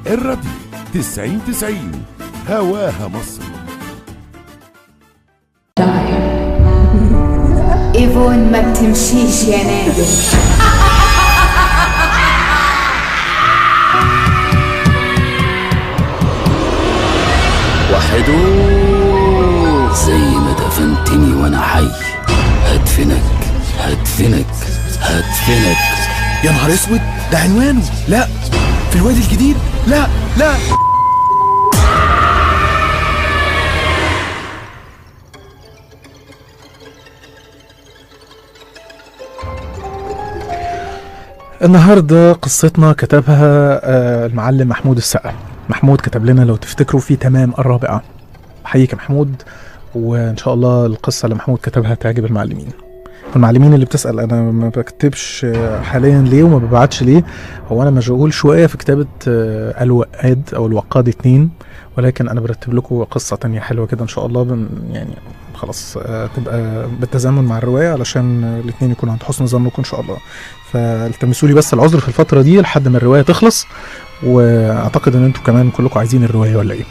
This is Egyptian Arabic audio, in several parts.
الراديو 90 90 هواها مصر ايفون ما بتمشيش يا نادر وحدو زي ما دفنتني وانا حي هدفنك هدفنك هدفنك يا نهار اسود ده عنوانه لا في الوادي الجديد لا لا النهارده قصتنا كتبها آه، المعلم محمود السقا محمود كتب لنا لو تفتكروا في تمام الرابعة حقيقي يا محمود وان شاء الله القصة اللي محمود كتبها تعجب المعلمين والمعلمين اللي بتسأل انا ما بكتبش آه، حاليا ليه وما ببعتش ليه هو انا مشغول شوية في كتابة آه، الوقاد او الوقاد اتنين ولكن انا برتب لكم قصة تانية حلوة كده ان شاء الله بن يعني خلاص آه، تبقى بالتزامن مع الرواية علشان آه، الاتنين يكونوا عند حسن ظنكم ان شاء الله فالتمسوا لي بس العذر في الفترة دي لحد ما الرواية تخلص واعتقد ان انتوا كمان كلكم عايزين الرواية ولا ايه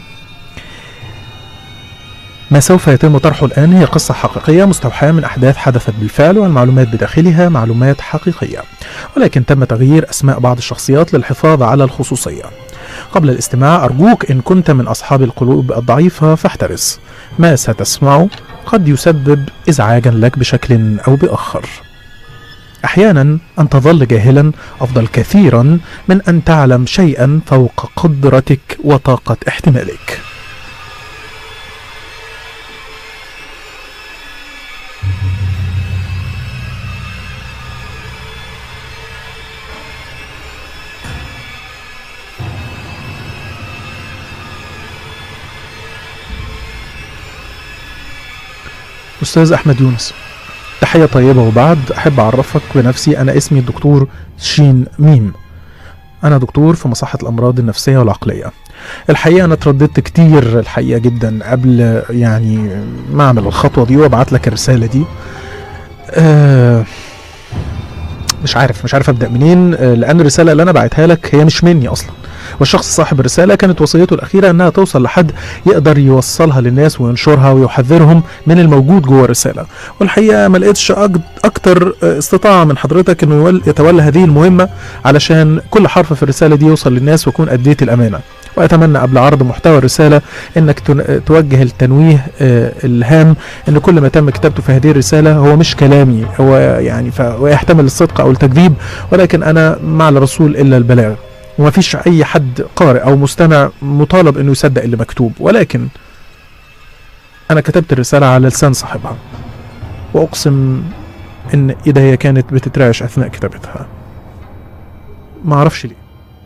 ما سوف يتم طرحه الآن هي قصة حقيقية مستوحاة من أحداث حدثت بالفعل والمعلومات بداخلها معلومات حقيقية ولكن تم تغيير أسماء بعض الشخصيات للحفاظ على الخصوصية قبل الاستماع أرجوك إن كنت من أصحاب القلوب الضعيفة فاحترس ما ستسمعه قد يسبب إزعاجا لك بشكل أو بآخر احيانا ان تظل جاهلا افضل كثيرا من ان تعلم شيئا فوق قدرتك وطاقه احتمالك استاذ احمد يونس تحية طيبة وبعد أحب أعرفك بنفسي أنا اسمي الدكتور شين ميم أنا دكتور في مصحة الأمراض النفسية والعقلية الحقيقة أنا اترددت كتير الحقيقة جدا قبل يعني ما أعمل الخطوة دي وأبعت لك الرسالة دي آه مش عارف مش عارف أبدأ منين آه لأن الرسالة اللي أنا بعتها لك هي مش مني أصلا والشخص صاحب الرسالة كانت وصيته الأخيرة أنها توصل لحد يقدر يوصلها للناس وينشرها ويحذرهم من الموجود جوه الرسالة والحقيقة ما لقيتش أج- أكتر استطاعة من حضرتك أنه يول- يتولى هذه المهمة علشان كل حرف في الرسالة دي يوصل للناس ويكون أديت الأمانة وأتمنى قبل عرض محتوى الرسالة أنك تن- توجه التنويه آه، الهام أن كل ما تم كتابته في هذه الرسالة هو مش كلامي هو يعني ف- ويحتمل الصدق أو التكذيب ولكن أنا مع الرسول إلا البلاغ وما فيش اي حد قارئ او مستمع مطالب انه يصدق اللي مكتوب ولكن انا كتبت الرسالة على لسان صاحبها واقسم ان ايديا كانت بتترعش اثناء كتابتها ما اعرفش ليه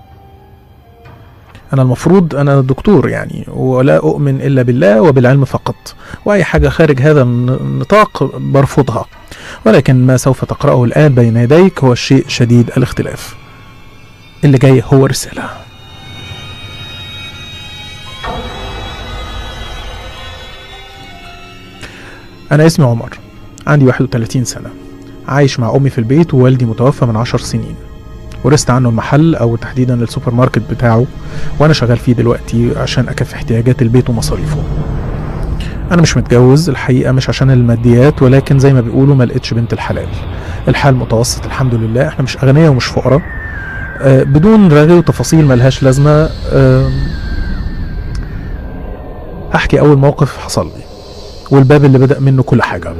انا المفروض انا دكتور يعني ولا اؤمن الا بالله وبالعلم فقط واي حاجة خارج هذا الن- النطاق برفضها ولكن ما سوف تقرأه الآن بين يديك هو الشيء شديد الاختلاف اللي جاي هو رسالة أنا اسمي عمر عندي 31 سنة عايش مع أمي في البيت ووالدي متوفى من 10 سنين ورثت عنه المحل أو تحديدا السوبر ماركت بتاعه وأنا شغال فيه دلوقتي عشان أكفي احتياجات البيت ومصاريفه أنا مش متجوز الحقيقة مش عشان الماديات ولكن زي ما بيقولوا ما لقيتش بنت الحلال الحال متوسط الحمد لله احنا مش أغنياء ومش فقراء آه، بدون رغي وتفاصيل ملهاش لازمة آم، هحكي أول موقف حصل لي والباب اللي بدأ منه كل حاجة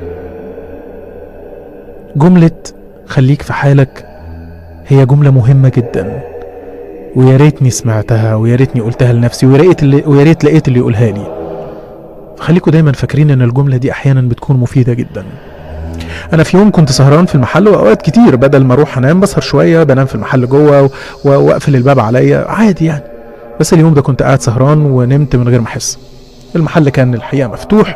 جملة خليك في حالك هي جملة مهمة جدا ويا ريتني سمعتها ويا ريتني قلتها لنفسي ويا ريت اللي ويا ريت لقيت اللي يقولها لي خليكم دايما فاكرين ان الجملة دي احيانا بتكون مفيدة جدا انا في يوم كنت سهران في المحل واوقات كتير بدل ما اروح انام بسهر شويه بنام في المحل جوه و- و- واقفل الباب عليا عادي يعني بس اليوم ده كنت قاعد سهران ونمت من غير ما احس المحل كان الحقيقه مفتوح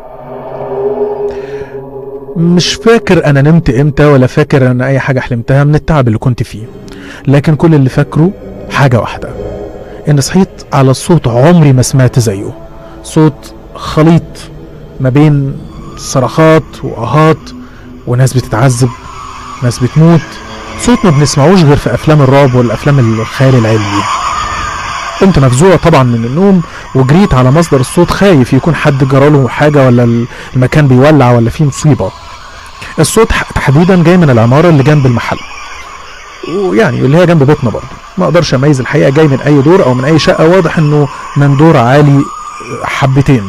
مش فاكر انا نمت امتى ولا فاكر ان اي حاجه حلمتها من التعب اللي كنت فيه لكن كل اللي فاكره حاجه واحده ان صحيت على صوت عمري ما سمعت زيه صوت خليط ما بين صرخات واهات وناس بتتعذب ناس بتموت صوت ما بنسمعوش غير في افلام الرعب والافلام الخيال العلمي قمت مفزوع طبعا من النوم وجريت على مصدر الصوت خايف يكون حد جراله حاجه ولا المكان بيولع ولا فيه مصيبه الصوت ح- تحديدا جاي من العماره اللي جنب المحل ويعني اللي هي جنب بيتنا برضه ما اقدرش اميز الحقيقه جاي من اي دور او من اي شقه واضح انه من دور عالي حبتين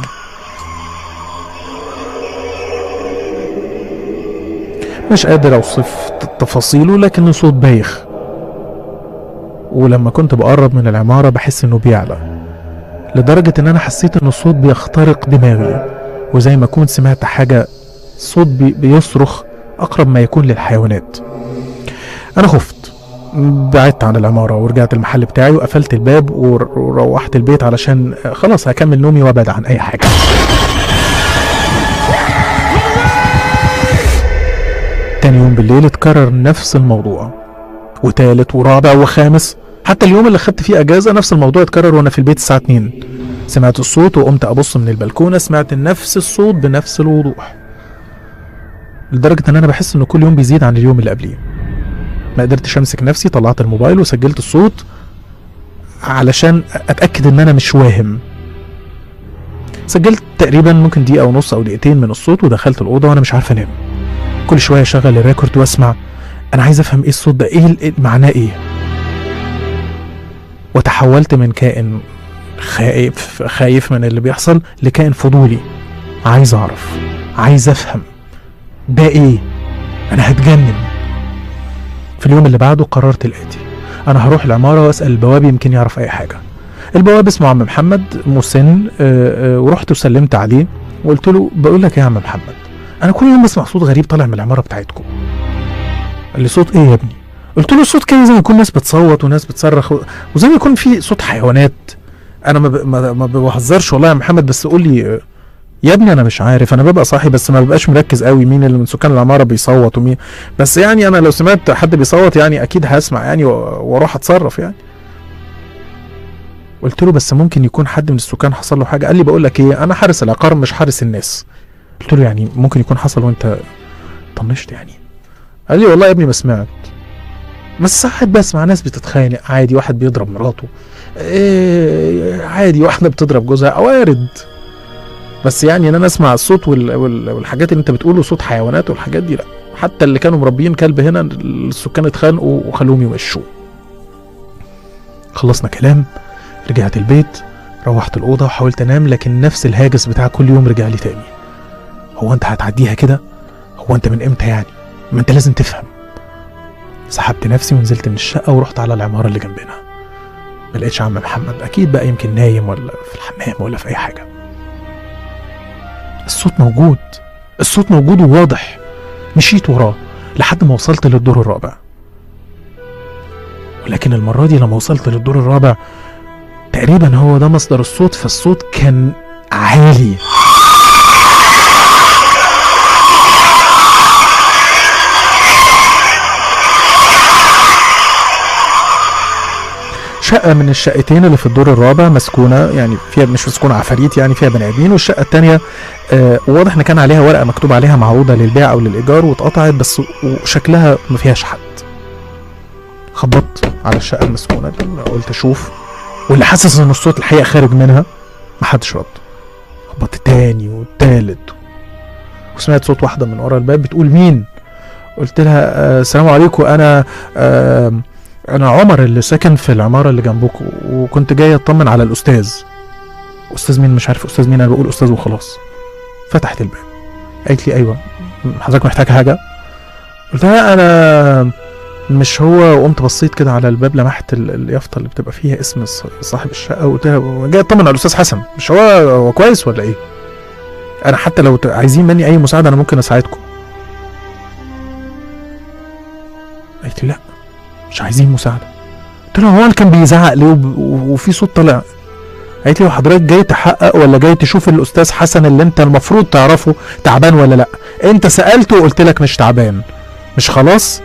مش قادر اوصف ت- تفاصيله لكن صوت بايخ ولما كنت بقرب من العمارة بحس انه بيعلى لدرجة ان انا حسيت ان الصوت بيخترق دماغي وزي ما كنت سمعت حاجة صوت بي بيصرخ اقرب ما يكون للحيوانات انا خفت بعدت عن العمارة ورجعت المحل بتاعي وقفلت الباب ور- وروحت البيت علشان خلاص هكمل نومي وابعد عن اي حاجة تاني يوم بالليل اتكرر نفس الموضوع وتالت ورابع وخامس حتى اليوم اللي خدت فيه اجازه نفس الموضوع اتكرر وانا في البيت الساعه 2 سمعت الصوت وقمت ابص من البلكونه سمعت نفس الصوت بنفس الوضوح لدرجه ان انا بحس انه كل يوم بيزيد عن اليوم اللي قبليه ما قدرتش امسك نفسي طلعت الموبايل وسجلت الصوت علشان اتاكد ان انا مش واهم سجلت تقريبا ممكن دقيقه ونص او دقيقتين من الصوت ودخلت الاوضه وانا مش عارف انام كل شويه اشغل الريكورد واسمع انا عايز افهم ايه الصوت ده ايه ال- إيه معناه ايه وتحولت من كائن خايف خايف من اللي بيحصل لكائن فضولي عايز اعرف عايز افهم ده ايه انا هتجنن في اليوم اللي بعده قررت الاتي انا هروح العماره واسال البواب يمكن يعرف اي حاجه البواب اسمه عم محمد مسن آه، آه، ورحت وسلمت عليه وقلت له بقول لك إيه يا عم محمد انا كل يوم بسمع صوت غريب طالع من العماره بتاعتكم قال لي صوت ايه يا ابني قلت له صوت كده زي ما يكون ناس بتصوت وناس بتصرخ و- وزي ما يكون في صوت حيوانات انا ما, ب... ما... ما بهزرش والله يا محمد بس قول لي آه، يا ابني انا مش عارف انا ببقى صاحي بس ما ببقاش مركز قوي مين اللي من سكان العماره بيصوت ومين بس يعني انا لو سمعت حد بيصوت يعني اكيد هسمع يعني و- واروح اتصرف يعني قلت له بس ممكن يكون حد من السكان حصل له حاجه قال لي بقول لك ايه انا حارس العقار مش حارس الناس قلت له يعني ممكن يكون حصل وانت طنشت يعني قال لي والله يا ابني ما سمعت بس ساعات بسمع ناس بتتخانق عادي واحد بيضرب مراته إيه عادي واحده بتضرب جوزها وارد بس يعني ان انا اسمع الصوت وال... وال... والحاجات اللي انت بتقوله صوت حيوانات والحاجات دي لا حتى اللي كانوا مربيين كلب هنا السكان اتخانقوا وخلوهم يمشوه خلصنا كلام رجعت البيت روحت الأوضة وحاولت أنام لكن نفس الهاجس بتاع كل يوم رجع لي تاني هو أنت هتعديها كده؟ هو أنت من إمتى يعني؟ ما أنت لازم تفهم سحبت نفسي ونزلت من الشقة ورحت على العمارة اللي جنبنا ما لقيتش عم محمد أكيد بقى يمكن نايم ولا في الحمام ولا في أي حاجة الصوت موجود الصوت موجود وواضح مشيت وراه لحد ما وصلت للدور الرابع ولكن المرة دي لما وصلت للدور الرابع تقريبا هو ده مصدر الصوت فالصوت كان عالي شقة من الشقتين اللي في الدور الرابع مسكونة يعني فيها مش مسكونة عفاريت يعني فيها بني آدمين والشقة التانية آه واضح إن كان عليها ورقة مكتوب عليها معروضة للبيع أو للإيجار واتقطعت بس وشكلها ما فيهاش حد خبطت على الشقة المسكونة دي قلت أشوف واللي حاسس إن الصوت الحقيقة خارج منها محدش رد خبطت تاني والتالت وسمعت صوت واحدة من ورا الباب بتقول مين قلت لها آه السلام عليكم أنا آه انا عمر اللي ساكن في العماره اللي جنبكم وكنت جاي اطمن على الاستاذ استاذ مين مش عارف استاذ مين انا بقول استاذ وخلاص فتحت الباب قالت لي ايوه حضرتك محتاج حاجه قلت لها انا مش هو وقمت بصيت كده على الباب لمحت ال- اليافطه اللي بتبقى فيها اسم ص- صاحب الشقه وقلت لها جاي اطمن على الاستاذ حسن مش هو هو كويس ولا ايه انا حتى لو ت- عايزين مني اي مساعده انا ممكن اساعدكم قالت لي لا مش عايزين مساعده قلت لها هو اللي كان بيزعق ليه وب- و- وفي صوت طالع قالت لي وحضرتك جاي تحقق ولا جاي تشوف الاستاذ حسن اللي انت المفروض تعرفه تعبان ولا لا انت سالته وقلت لك مش تعبان مش خلاص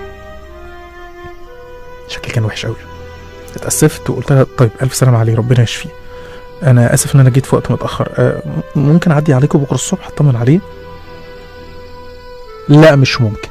شكلي كان وحش قوي اتاسفت وقلت لها طيب الف سلامه عليه ربنا يشفيه انا اسف ان انا جيت في وقت متاخر أه م- ممكن اعدي عليكم بكره الصبح اطمن عليه لا مش ممكن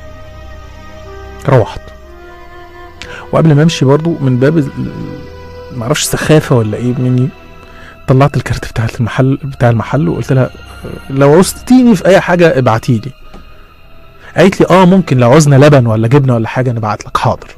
روحت وقبل ما امشي برضو من باب ال- معرفش سخافه ولا ايه مني طلعت الكارت بتاع المحل بتاع المحل وقلت لها آه، لو عوزتيني في اي حاجه ابعتي لي قالت لي اه ممكن لو عوزنا لبن ولا جبنه ولا حاجه نبعت لك حاضر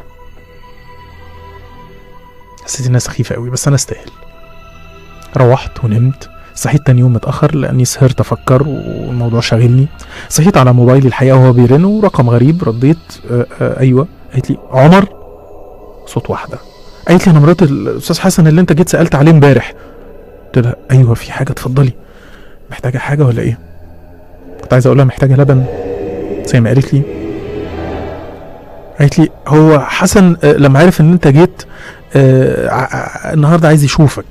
حسيت انها سخيفه قوي بس انا استاهل روحت ونمت صحيت تاني يوم متاخر لاني سهرت افكر والموضوع شاغلني صحيت على موبايلي الحقيقه وهو بيرن ورقم غريب رديت آه آه ايوه قالت لي عمر صوت واحده قالت لي انا مرات الاستاذ حسن اللي انت جيت سالت عليه امبارح قلت لها ايوه في حاجه اتفضلي محتاجه حاجه ولا ايه كنت عايز اقول لها محتاجه لبن زي ما قالت لي قالت لي هو حسن آه، لما عرف ان انت جيت آه، ع- ع- النهارده عايز يشوفك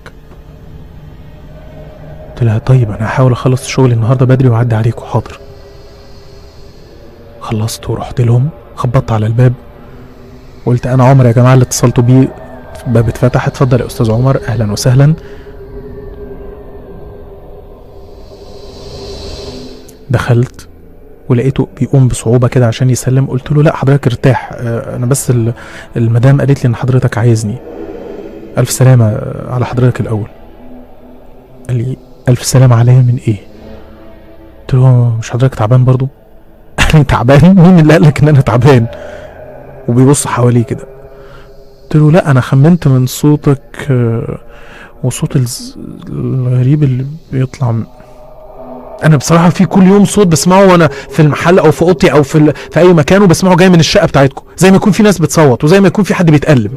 قلت لها طيب انا هحاول اخلص شغلي النهارده بدري واعدي عليكم حاضر خلصت ورحت لهم خبطت على الباب وقلت انا عمر يا جماعه اللي اتصلتوا بيه الباب اتفتح اتفضل يا استاذ عمر اهلا وسهلا دخلت ولقيته بيقوم بصعوبه كده عشان يسلم قلت له لا حضرتك ارتاح آه، انا بس ال- المدام قالت لي ان حضرتك عايزني الف سلامه آه، على حضرتك الاول قال لي الف سلامه عليا من ايه قلت له مش حضرتك تعبان برضو قال لي تعبان مين اللي قال لك ان انا تعبان وبيبص حواليه كده قلت له لا انا خمنت من صوتك آه، وصوت الز- الغريب اللي بيطلع م- انا بصراحه في كل يوم صوت بسمعه وانا في المحل او في اوضتي او في ال... في اي مكان وبسمعه جاي من الشقه بتاعتكم زي ما يكون في ناس بتصوت وزي ما يكون في حد بيتألم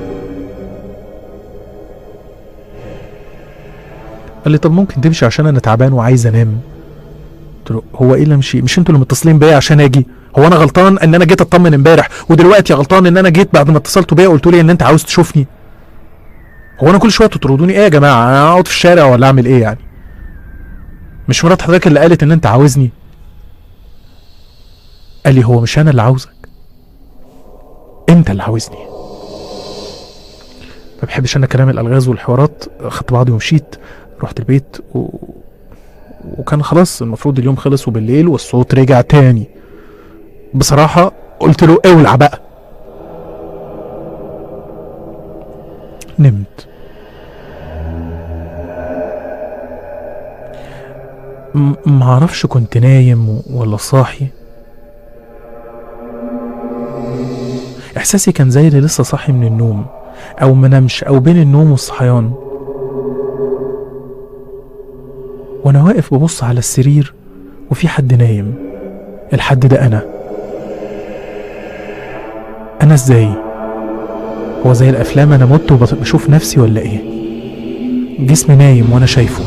قال لي طب ممكن تمشي عشان انا تعبان وعايز انام قلت له هو ايه اللي امشي مش انتوا اللي متصلين بيا عشان اجي هو انا غلطان ان انا جيت اطمن امبارح ودلوقتي غلطان ان انا جيت بعد ما اتصلتوا بيا وقلتوا لي ان انت عاوز تشوفني هو انا كل شويه تطردوني ايه يا جماعه انا اقعد في الشارع ولا اعمل ايه يعني مش مرات حضرتك اللي قالت ان انت عاوزني قال لي هو مش انا اللي عاوزك انت اللي عاوزني ما بحبش انا كلام الالغاز والحوارات خدت بعضي ومشيت رحت البيت و... وكان خلاص المفروض اليوم خلص وبالليل والصوت رجع تاني بصراحة قلت له اولع بقى نمت م- معرفش كنت نايم و- ولا صاحي احساسي كان زي اللي لسه صاحي من النوم او منامش او بين النوم والصحيان وانا واقف ببص على السرير وفي حد نايم الحد ده انا انا ازاي هو زي الافلام انا مت وبشوف نفسي ولا ايه جسمي نايم وانا شايفه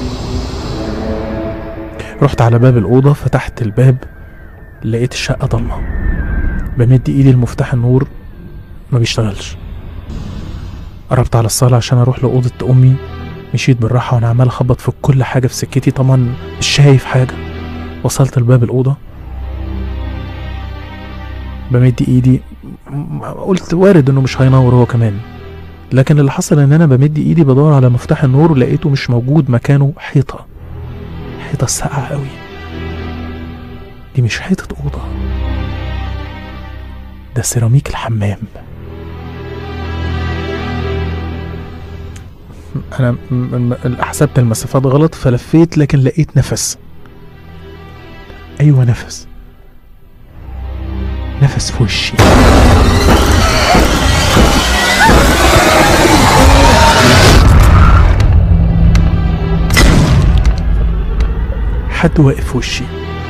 رحت على باب الأوضة فتحت الباب لقيت الشقة ضلمة بمد ايدي لمفتاح النور ما بيشتغلش قربت على الصالة عشان اروح لأوضة أمي مشيت بالراحة وانا عمال اخبط في كل حاجة في سكتي طبعا مش شايف حاجة وصلت لباب الأوضة بمد ايدي م- قلت وارد انه مش هينور هو كمان لكن اللي حصل ان انا بمد ايدي بدور على مفتاح النور ولقيته مش موجود مكانه حيطة حيطة ساقعة قوي دي مش حيطة أوضة ده سيراميك الحمام أنا م- م- حسبت المسافات غلط فلفيت لكن لقيت نفس أيوة نفس نفس في وشي حد واقف في وشي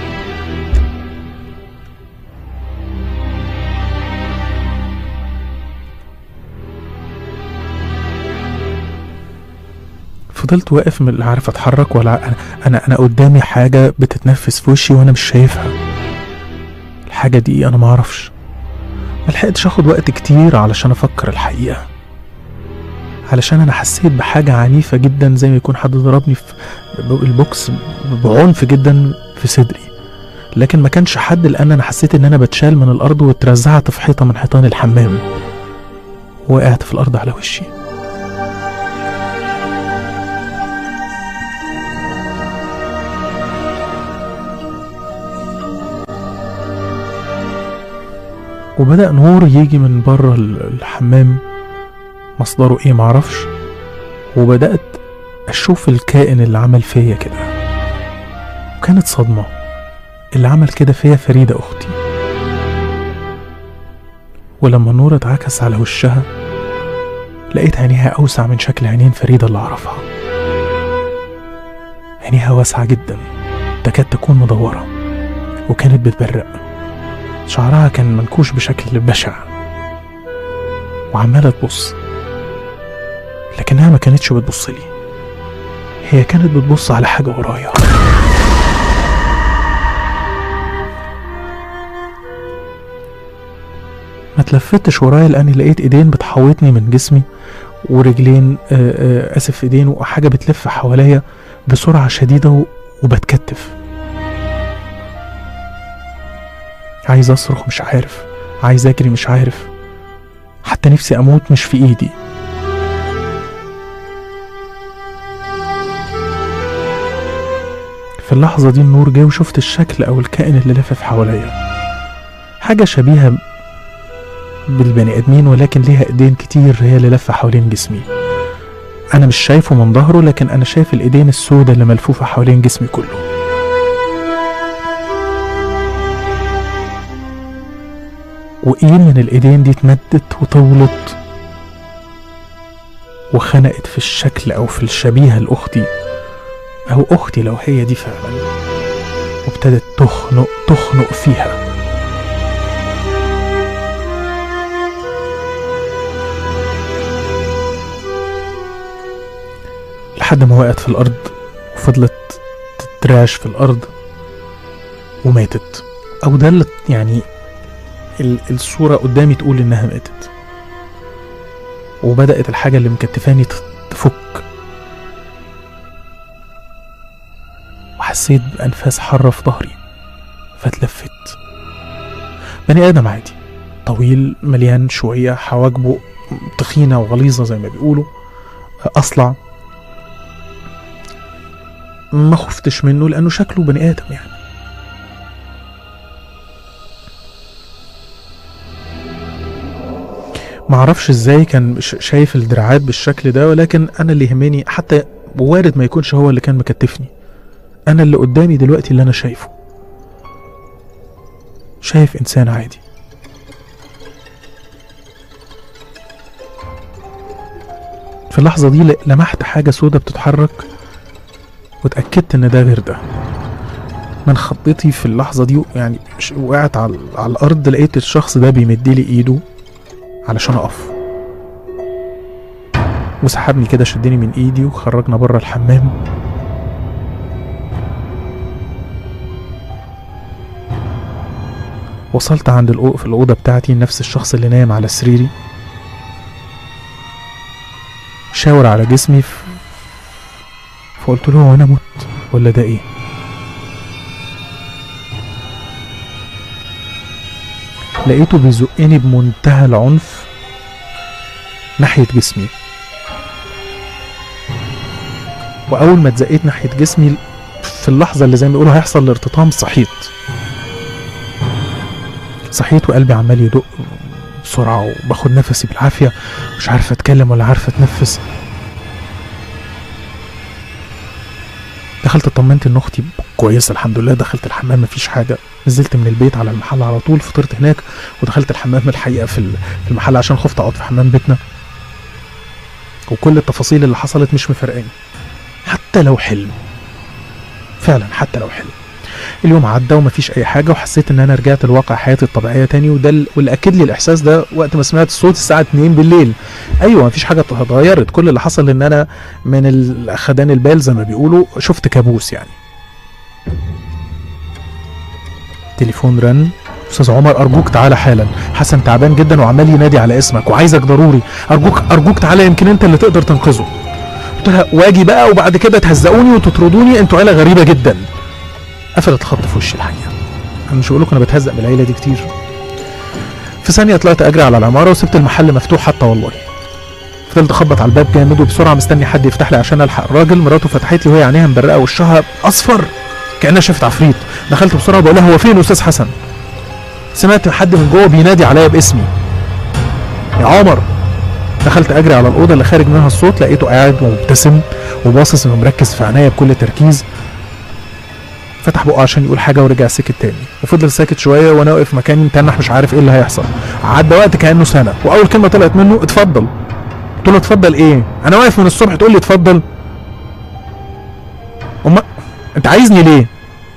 فضلت واقف من لا عارف اتحرك ولا انا انا انا قدامي حاجه بتتنفس في وشي وانا مش شايفها الحاجه دي انا ما اعرفش ما لحقتش اخد وقت كتير علشان افكر الحقيقه علشان انا حسيت بحاجه عنيفه جدا زي ما يكون حد ضربني في ب- البوكس بعنف جدا في صدري لكن ما كانش حد لان انا حسيت ان انا بتشال من الارض واترزعت في حيطه من حيطان الحمام وقعت في الارض على وشي وبدأ نور يجي من بره ال- الحمام مصدره ايه معرفش وبدأت أشوف الكائن اللي عمل فيا كده وكانت صدمة اللي عمل كده فيا فريدة أختي ولما النور اتعكس على وشها لقيت عينيها أوسع من شكل عينين فريدة اللي أعرفها عينيها واسعة جدا تكاد تكون مدورة وكانت بتبرق شعرها كان منكوش بشكل بشع وعمالة تبص لكنها ما كانتش بتبص لي هي كانت بتبص على حاجة ورايا ما تلفتش ورايا لاني لقيت ايدين بتحوطني من جسمي ورجلين آه، آه، اسف ايدين وحاجه بتلف حواليا بسرعه شديده و- وبتكتف عايز اصرخ مش عارف عايز اجري مش عارف حتى نفسي اموت مش في ايدي في اللحظة دي النور جه وشفت الشكل أو الكائن اللي لافف حواليا حاجة شبيهة بالبني ادمين ولكن ليها ايدين كتير هي اللي لفه حوالين جسمي انا مش شايفه من ظهره لكن انا شايف الايدين السوداء اللي ملفوفه حوالين جسمي كله وايد من الايدين دي اتمدت وطولت وخنقت في الشكل او في الشبيهه لاختي او اختي لو هي دي فعلا وابتدت تخنق تخنق فيها لحد ما وقعت في الأرض وفضلت تتراش في الأرض وماتت أو ده اللي يعني ال- الصورة قدامي تقول إنها ماتت وبدأت الحاجة اللي مكتفاني ت- تفك وحسيت بأنفاس حارة في ظهري فاتلفت بني آدم عادي طويل مليان شوية حواجبه تخينة وغليظة زي ما بيقولوا أصلع ما خفتش منه لانه شكله بني ادم يعني ما اعرفش ازاي كان ش- شايف الدراعات بالشكل ده ولكن انا اللي يهمني حتى وارد ما يكونش هو اللي كان مكتفني انا اللي قدامي دلوقتي اللي انا شايفه شايف انسان عادي في اللحظة دي ل- لمحت حاجة سودة بتتحرك واتأكدت إن ده غير ده من خضتي في اللحظة دي يعني ش- وقعت على, على الأرض لقيت الشخص ده بيمد لي إيده علشان أقف وسحبني كده شدني من إيدي وخرجنا بره الحمام وصلت عند الأو... في الأوضة بتاعتي نفس الشخص اللي نايم على سريري شاور على جسمي ف... فقلت له هو انا مت ولا ده ايه لقيته بيزقني بمنتهى العنف ناحية جسمي وأول ما اتزقيت ناحية جسمي في اللحظة اللي زي ما بيقولوا هيحصل الارتطام صحيت صحيت وقلبي عمال يدق بسرعة وباخد نفسي بالعافية مش عارف اتكلم ولا عارف اتنفس دخلت اطمنت ان اختي كويسه الحمد لله دخلت الحمام مفيش حاجه نزلت من البيت على المحل على طول فطرت هناك ودخلت الحمام الحقيقه في ال- في المحل عشان خفت اقعد في حمام بيتنا وكل التفاصيل اللي حصلت مش مفرقاني حتى لو حلم فعلا حتى لو حلم اليوم عدى ومفيش اي حاجه وحسيت ان انا رجعت لواقع حياتي الطبيعيه تاني وده ال- واللي اكد لي الاحساس ده وقت ما سمعت الصوت الساعه 2 بالليل ايوه مفيش حاجه اتغيرت كل اللي حصل ان انا من ال- خدان البال زي ما بيقولوا شفت كابوس يعني تليفون رن استاذ عمر ارجوك تعالى حالا حسن تعبان جدا وعمال ينادي على اسمك وعايزك ضروري ارجوك ارجوك تعالى يمكن انت اللي تقدر تنقذه قلت لها واجي بقى وبعد كده تهزقوني وتطردوني انتوا عيله غريبه جدا قفلت الخط في وشي الحقيقه انا مش بقول لكم انا بتهزق بالعيله دي كتير في ثانيه طلعت اجري على العماره وسبت المحل مفتوح حتى والله فضلت اخبط على الباب جامد وبسرعه مستني حد يفتح لي عشان الحق الراجل مراته فتحت لي وهي عينيها مبرقه وشها اصفر كانها شافت عفريت دخلت بسرعه بقول لها هو فين استاذ حسن سمعت حد من جوه بينادي عليا باسمي يا عمر دخلت اجري على الاوضه اللي خارج منها الصوت لقيته قاعد ومبتسم وباصص ومركز في عينيا بكل تركيز فتح بقه عشان يقول حاجه ورجع سكت تاني وفضل ساكت شويه وانا واقف مكاني متنح مش عارف ايه اللي هيحصل عدى وقت كانه سنه واول كلمه طلعت منه اتفضل قلت له اتفضل ايه انا واقف من الصبح تقول لي اتفضل أما انت عايزني ليه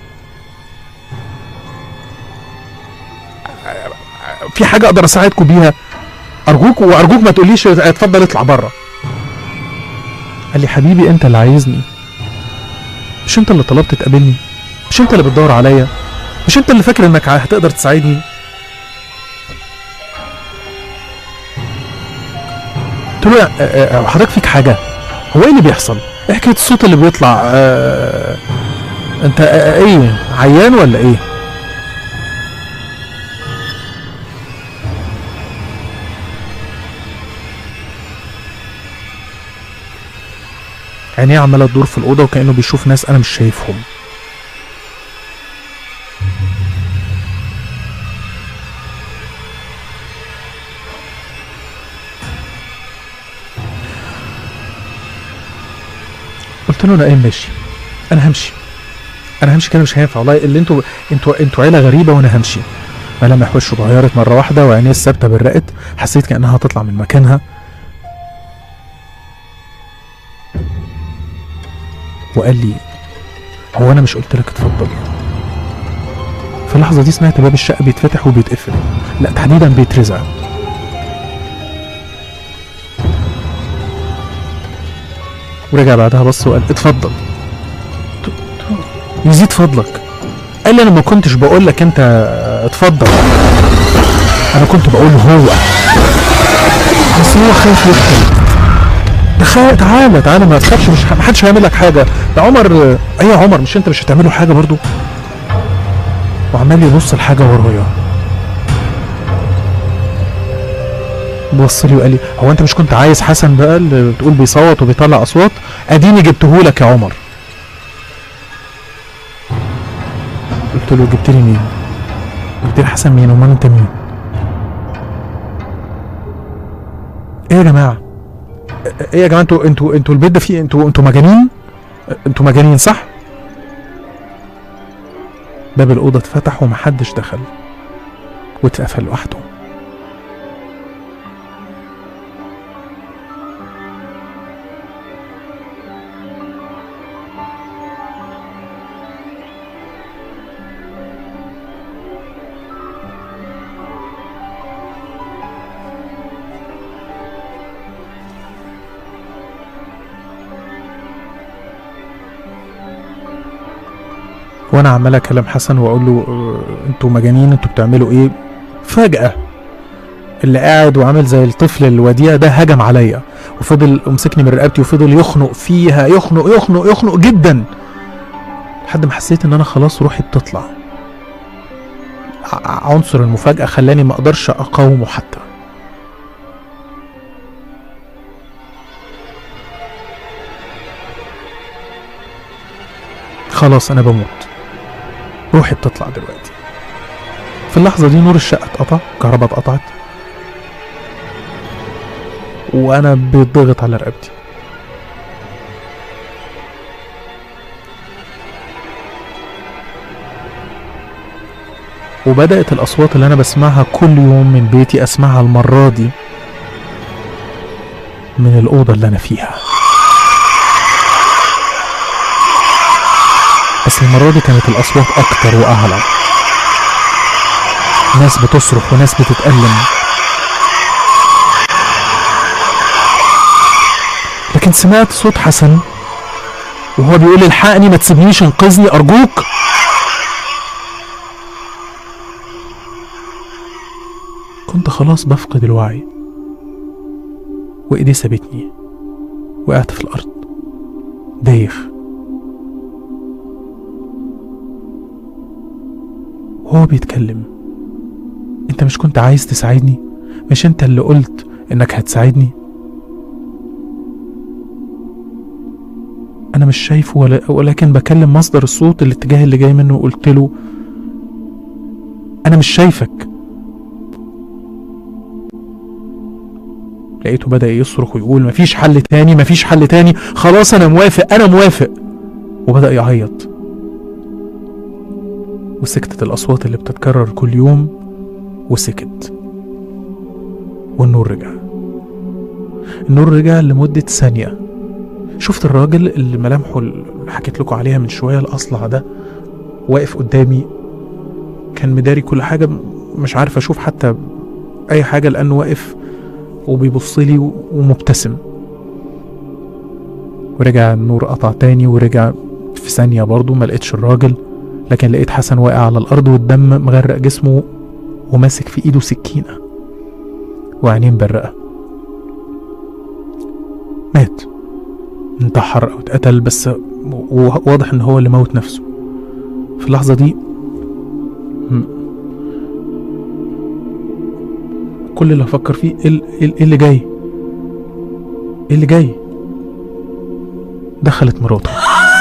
في حاجه اقدر اساعدكم بيها ارجوك وارجوك ما تقوليش اتفضل اطلع بره قال لي حبيبي انت اللي عايزني مش انت اللي طلبت تقابلني مش انت اللي بتدور عليا مش انت اللي فاكر انك هتقدر تساعدني قلت له "اه، اه، حضرتك فيك حاجه هو ايه اللي بيحصل ايه حكايه الصوت اللي بيطلع اه انت اه، ايه عيان ولا ايه عينيه عماله تدور في الاوضه وكانه بيشوف ناس انا مش شايفهم قلت له انا ايه ماشي انا همشي انا همشي كده مش هينفع والله اللي انتوا انتوا انتوا عيله غريبه وانا همشي ملامح وشه اتغيرت مره واحده وعينيه الثابته برقت حسيت كانها هتطلع من مكانها وقال لي هو انا مش قلت لك اتفضل في اللحظه دي سمعت باب الشقه بيتفتح وبيتقفل لا تحديدا بيترزع ورجع بعدها بص وقال اتفضل قلت له، يزيد فضلك قال لي انا ما كنتش بقول لك انت اتفضل انا كنت بقول هو بس هو خايف يدخل تخيل تعالى تعالى ما تخافش مش ما حدش هيعمل لك حاجه ده عمر ايه يا عمر مش انت مش هتعمله حاجه برضو وعمال يبص لحاجه ورايا بص لي وقال لي هو انت مش كنت عايز حسن بقى اللي بتقول بيصوت وبيطلع اصوات اديني جبته لك يا عمر قلت له جبت لي مين قلت لي حسن مين امال انت مين ايه يا جماعه ايه يا جماعه انتوا انتوا انتوا البيت ده فيه انتوا انتوا مجانين انتوا مجانين صح باب الاوضه اتفتح ومحدش دخل واتقفل لوحده وانا عمال اكلم حسن واقول له اه، انتوا مجانين انتوا بتعملوا ايه فجأة اللي قاعد وعامل زي الطفل الوديع ده هجم عليا وفضل مسكني من رقبتي وفضل يخنق فيها يخنق يخنق يخنق جدا لحد ما حسيت ان انا خلاص روحي بتطلع ع- عنصر المفاجأة خلاني ما اقدرش اقاومه حتى خلاص انا بموت روحي بتطلع دلوقتي في اللحظة دي نور الشقة اتقطع الكهرباء اتقطعت وانا بيتضغط على رقبتي وبدأت الأصوات اللي أنا بسمعها كل يوم من بيتي أسمعها المرة دي من الأوضة اللي أنا فيها بس المرة دي كانت الأصوات أكتر وأعلى ناس بتصرخ وناس بتتألم لكن سمعت صوت حسن وهو بيقول الحقني ما تسيبنيش انقذني أرجوك كنت خلاص بفقد الوعي وإيدي سابتني وقعت في الأرض دايخ وهو بيتكلم انت مش كنت عايز تساعدني مش انت اللي قلت انك هتساعدني انا مش شايفه ولا ولكن بكلم مصدر الصوت الاتجاه اللي جاي منه وقلت له انا مش شايفك لقيته بدأ يصرخ ويقول مفيش حل تاني مفيش حل تاني خلاص أنا موافق أنا موافق وبدأ يعيط وسكتت الأصوات اللي بتتكرر كل يوم وسكت والنور رجع النور رجع لمدة ثانية شفت الراجل اللي ملامحه اللي حكيت لكم عليها من شوية الأصلع ده واقف قدامي كان مداري كل حاجة مش عارف أشوف حتى أي حاجة لأنه واقف وبيبص لي ومبتسم ورجع النور قطع تاني ورجع في ثانية برضه ما لقيتش الراجل لكن لقيت حسن واقع على الأرض والدم مغرق جسمه وماسك في إيده سكينة وعينيه مبرقة مات انتحر أو اتقتل بس واضح إن هو اللي موت نفسه في اللحظة دي م- كل اللي هفكر فيه ايه ال- ايه اللي جاي ايه اللي جاي دخلت مراته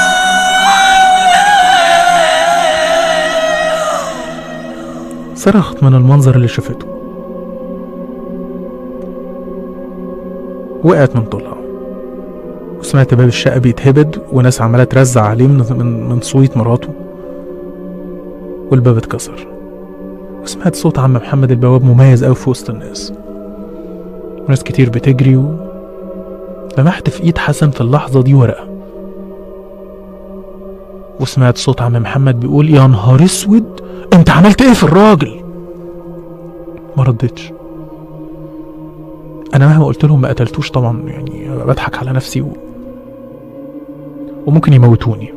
صرخت من المنظر اللي شافته وقعت من طولها وسمعت باب الشقة بيتهبد وناس عمالة ترزع عليه من, من, من صويت مراته والباب اتكسر وسمعت صوت عم محمد البواب مميز أوي في وسط الناس وناس كتير بتجري و... لمحت في ايد حسن في اللحظة دي ورقة وسمعت صوت عم محمد بيقول يا نهار اسود انت عملت ايه في الراجل ما ردتش انا مهما قلت لهم ما قتلتوش طبعا يعني بضحك على نفسي و... وممكن يموتوني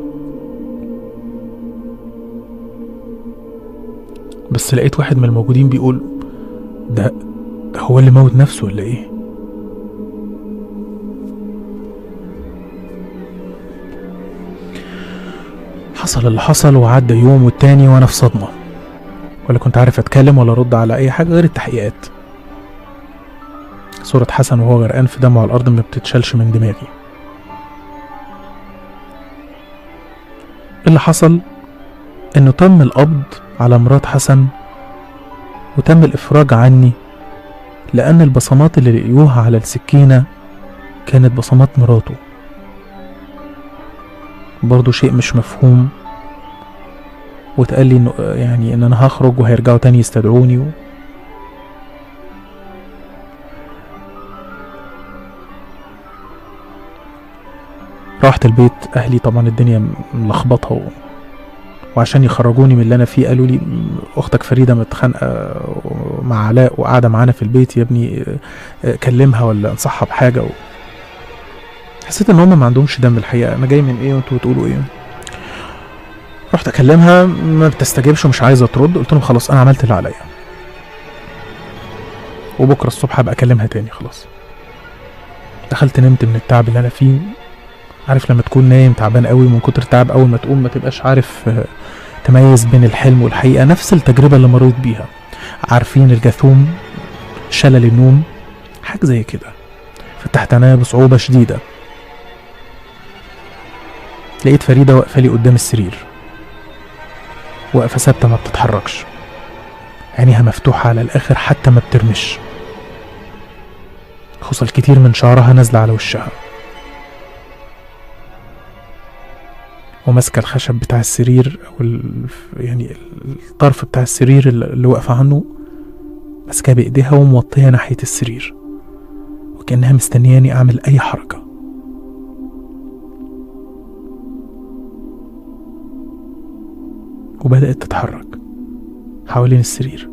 بس لقيت واحد من الموجودين بيقول ده ده هو اللي موت نفسه ولا ايه حصل اللي حصل وعدى يوم والتاني وانا في صدمة ولا كنت عارف اتكلم ولا ارد على اي حاجة غير التحقيقات صورة حسن وهو غرقان في دمه على الارض ما بتتشالش من دماغي اللي حصل انه تم القبض على مرات حسن وتم الافراج عني لان البصمات اللي لقيوها على السكينة كانت بصمات مراته برضه شيء مش مفهوم واتقال لي انه يعني ان انا هخرج وهيرجعوا تاني يستدعوني و... رحت البيت اهلي طبعا الدنيا ملخبطه و... وعشان يخرجوني من اللي انا فيه قالوا لي اختك فريده متخانقه مع علاء وقاعده معانا في البيت يا ابني اه، كلمها ولا انصحها بحاجه و... حسيت ان هم ما عندهمش دم الحقيقه انا جاي من ايه وانتوا بتقولوا ايه رحت اكلمها ما بتستجيبش ومش عايزه ترد قلت لهم خلاص انا عملت اللي عليا وبكره الصبح هبقى اكلمها تاني خلاص دخلت نمت من التعب اللي انا فيه عارف لما تكون نايم تعبان قوي من كتر التعب اول ما تقوم ما تبقاش عارف آه، تميز بين الحلم والحقيقه نفس التجربه اللي مريت بيها عارفين الجاثوم شلل النوم حاجه زي كده فتحت عينيا بصعوبه شديده لقيت فريده واقفه لي قدام السرير واقفه ثابته ما بتتحركش عينيها مفتوحه على الاخر حتى ما بترمش خصل كتير من شعرها نازله على وشها وماسكه الخشب بتاع السرير او ال... يعني الطرف بتاع السرير اللي اللي واقفه عنه ماسكاه بايديها وموطيه ناحيه السرير وكانها مستنياني اعمل اي حركه وبدات تتحرك حوالين السرير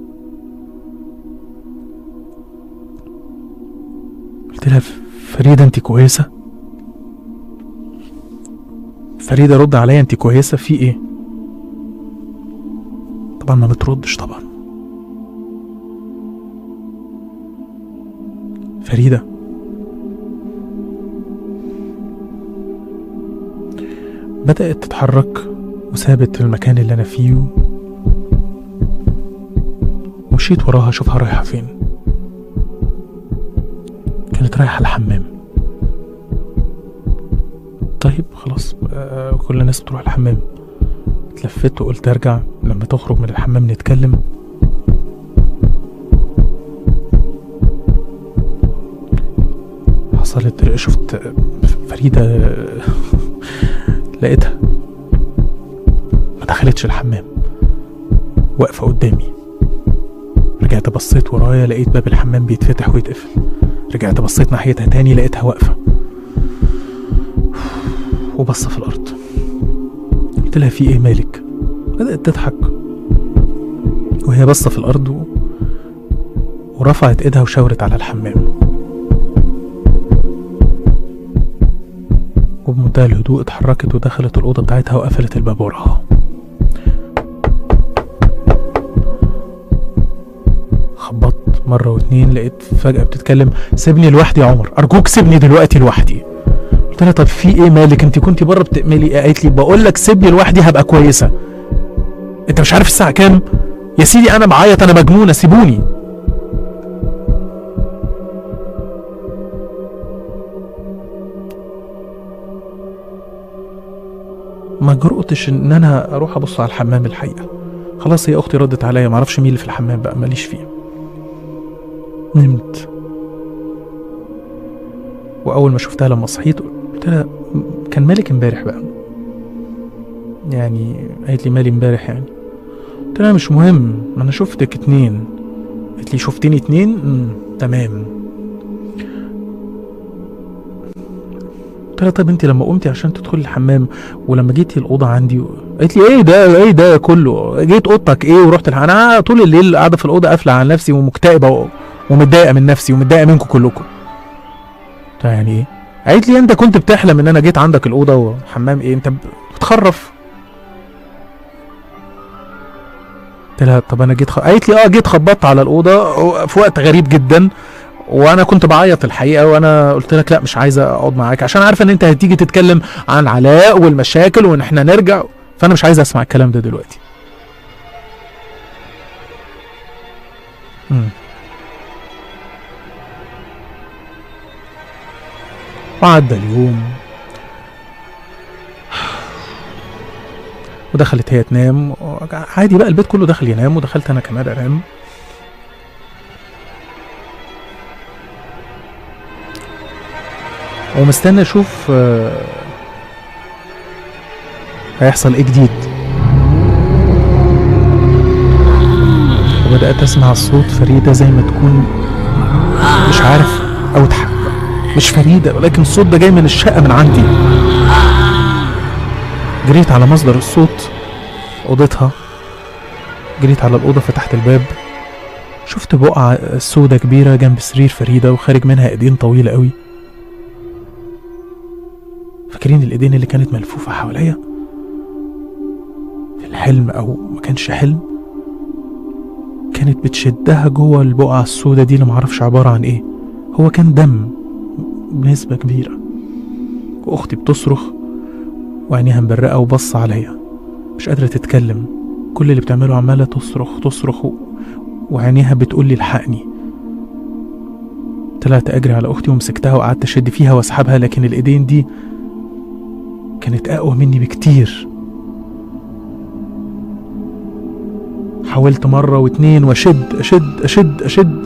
قلت لها فريده انت كويسه فريدة رد عليا انت كويسة في ايه طبعا ما بتردش طبعا فريدة بدأت تتحرك وسابت المكان اللي أنا فيه و- ومشيت وراها أشوفها رايحة فين كانت رايحة الحمام طيب خلاص آه كل الناس بتروح الحمام اتلفت وقلت ارجع لما تخرج من الحمام نتكلم حصلت شفت فريدة لقيتها ما دخلتش الحمام واقفة قدامي رجعت بصيت ورايا لقيت باب الحمام بيتفتح ويتقفل رجعت بصيت ناحيتها تاني لقيتها واقفة وبصة في الأرض قلت لها في إيه مالك بدأت تضحك وهي باصة في الأرض و... ورفعت إيدها وشاورت على الحمام وبمنتهى الهدوء اتحركت ودخلت الأوضة بتاعتها وقفلت الباب وراها خبطت مرة واتنين لقيت فجأة بتتكلم سيبني لوحدي يا عمر أرجوك سيبني دلوقتي لوحدي قلت لها طب في ايه مالك انت كنت بره بتعملي ايه قالت لي بقول لك سيبني لوحدي هبقى كويسه انت مش عارف الساعه كام يا سيدي انا بعيط انا مجنونه سيبوني ما جرؤتش ان انا اروح ابص على الحمام الحقيقه خلاص هي اختي ردت عليا معرفش مين اللي في الحمام بقى ماليش فيه نمت واول ما شفتها لما صحيت قلت لها كان مالك امبارح بقى يعني قالت لي مالي امبارح يعني قلت لها مش مهم ما انا شفتك اتنين قالت لي شفتني اتنين مم. تمام قلت لها طب انت لما قمتي عشان تدخلي الحمام ولما جيتي الاوضه عندي قالت لي ايه ده ايه ده كله جيت اوضتك ايه ورحت الح... انا طول الليل قاعده في الاوضه قافله على نفسي ومكتئبه و... ومتضايقه من نفسي ومتضايقه منكم كلكم قلت لها يعني ايه قالت لي انت كنت بتحلم ان انا جيت عندك الاوضه وحمام ايه انت بتخرف قلت لها طب انا جيت خ... قالت لي اه جيت خبطت على الاوضه في وقت غريب جدا وانا كنت بعيط الحقيقه وانا قلت لك لا مش عايزه اقعد معاك عشان عارفه ان انت هتيجي تتكلم عن علاء والمشاكل وان احنا نرجع فانا مش عايز اسمع الكلام ده دلوقتي مم. وعدى اليوم ودخلت هي تنام عادي بقى البيت كله دخل ينام ودخلت انا كمان انام ومستني اشوف آه، هيحصل ايه جديد وبدأت اسمع صوت فريدة زي ما تكون مش عارف او تح... مش فريدة ولكن الصوت ده جاي من الشقة من عندي جريت على مصدر الصوت في أوضتها جريت على الأوضة فتحت الباب شفت بقعة سودة كبيرة جنب سرير فريدة وخارج منها ايدين طويلة قوي فاكرين الايدين اللي كانت ملفوفة حواليا في الحلم او ما كانش حلم كانت بتشدها جوه البقعة السودة دي اللي معرفش عبارة عن ايه هو كان دم بنسبة كبيرة واختي بتصرخ وعينيها مبرقة وبص عليا مش قادرة تتكلم كل اللي بتعمله عمالة تصرخ تصرخ و... وعينيها بتقول لي الحقني طلعت اجري على اختي ومسكتها وقعدت اشد فيها واسحبها لكن الايدين دي كانت اقوى مني بكتير حاولت مرة واتنين واشد اشد اشد اشد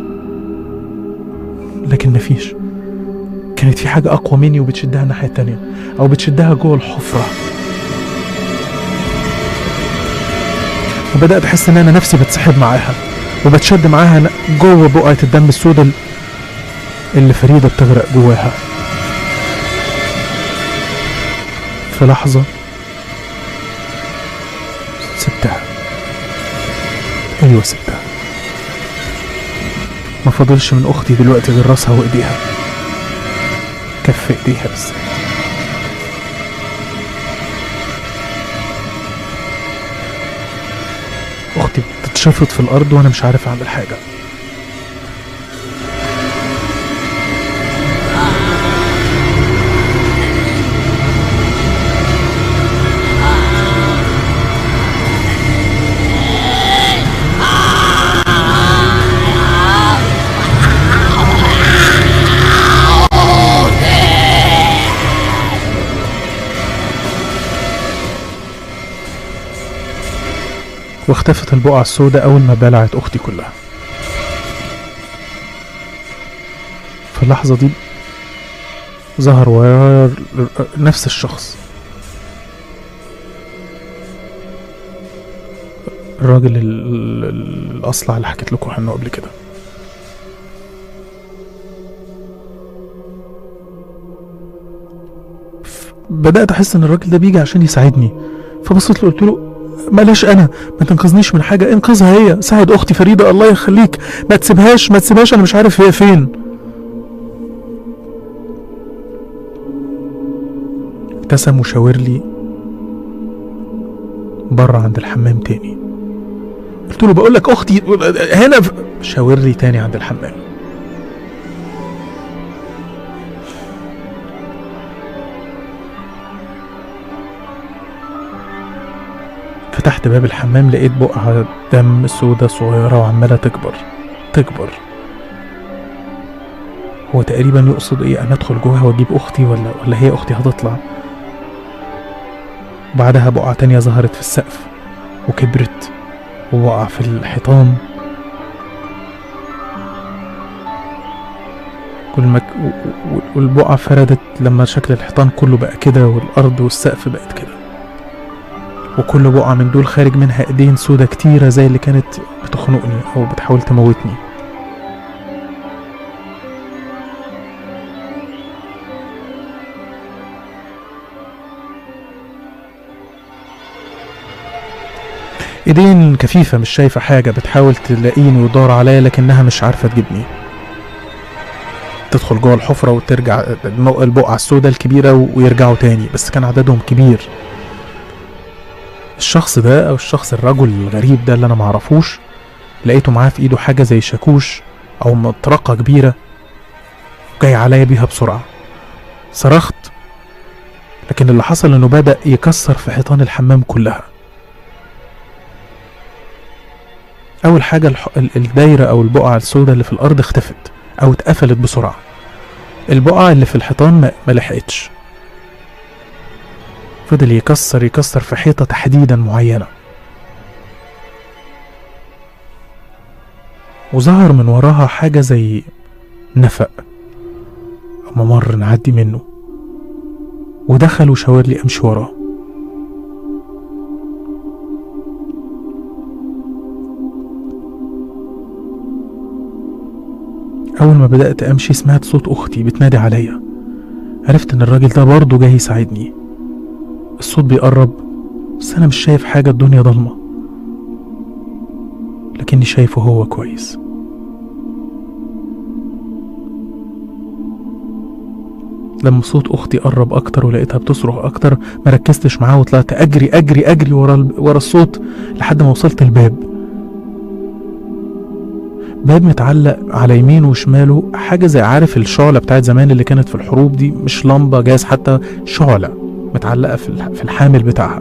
لكن مفيش كانت في حاجة أقوى مني وبتشدها الناحية التانية أو بتشدها جوه الحفرة وبدأت أحس إن أنا نفسي بتسحب معاها وبتشد معاها ن- جوه بقعة الدم السوداء اللي فريدة بتغرق جواها في لحظة سبتها أيوة سبتها ما فاضلش من أختي دلوقتي غير راسها وإيديها كف إيديها بالذات أختي بتتشفط في الأرض وأنا مش عارف أعمل حاجة واختفت البقعة السوداء أول ما بلعت أختي كلها في اللحظة دي ظهر ورايا نفس الشخص الراجل ال- ال- الأصلع اللي حكيت لكم عنه قبل كده ف- بدأت أحس إن الراجل ده بيجي عشان يساعدني فبصيت له قلت له بلاش أنا ما تنقذنيش من حاجة انقذها هي ساعد أختي فريدة الله يخليك ما تسيبهاش ما تسيبهاش أنا مش عارف هي فين ابتسم وشاور لي بره عند الحمام تاني قلت له بقول لك اختي هنا في... شاور لي تاني عند الحمام فتحت باب الحمام لقيت بقعة دم سودة صغيرة وعمالة تكبر تكبر هو تقريبا يقصد ايه انا ادخل جواها واجيب اختي ولا ولا هي اختي هتطلع بعدها بقعة تانية ظهرت في السقف وكبرت ووقع في الحيطان كل مك... و- و- والبقعة فردت لما شكل الحيطان كله بقى كده والأرض والسقف بقت كده وكل بقعة من دول خارج منها ايدين سودة كتيرة زي اللي كانت بتخنقني أو بتحاول تموتني ايدين كفيفة مش شايفة حاجة بتحاول تلاقيني وتدور عليا لكنها مش عارفة تجيبني تدخل جوه الحفرة وترجع النق- البقعة السوداء الكبيرة و- ويرجعوا تاني بس كان عددهم كبير الشخص ده او الشخص الرجل الغريب ده اللي انا معرفوش لقيته معاه في ايده حاجة زي شاكوش او مطرقة كبيرة جاي عليا بيها بسرعة صرخت لكن اللي حصل انه بدأ يكسر في حيطان الحمام كلها اول حاجه الح... ال- الدايره او البقعه السوداء اللي في الارض اختفت او اتقفلت بسرعه البقعه اللي في الحيطان ما, ما لحقتش فضل يكسر يكسر في حيطه تحديدا معينه وظهر من وراها حاجه زي نفق أو ممر نعدي منه ودخل وشاور لي امشي وراه أول ما بدأت أمشي سمعت صوت أختي بتنادي عليا عرفت إن الراجل ده برضه جاي يساعدني الصوت بيقرب بس أنا مش شايف حاجة الدنيا ضلمة لكني شايفه هو كويس لما صوت أختي قرب أكتر ولقيتها بتصرخ أكتر مركزتش معاه وطلعت أجري أجري أجري ورا ال- ورا الصوت لحد ما وصلت الباب باب متعلق على يمينه وشماله حاجة زي عارف الشعلة بتاعت زمان اللي كانت في الحروب دي مش لمبة جاز حتى شعلة متعلقة في الح- في الحامل بتاعها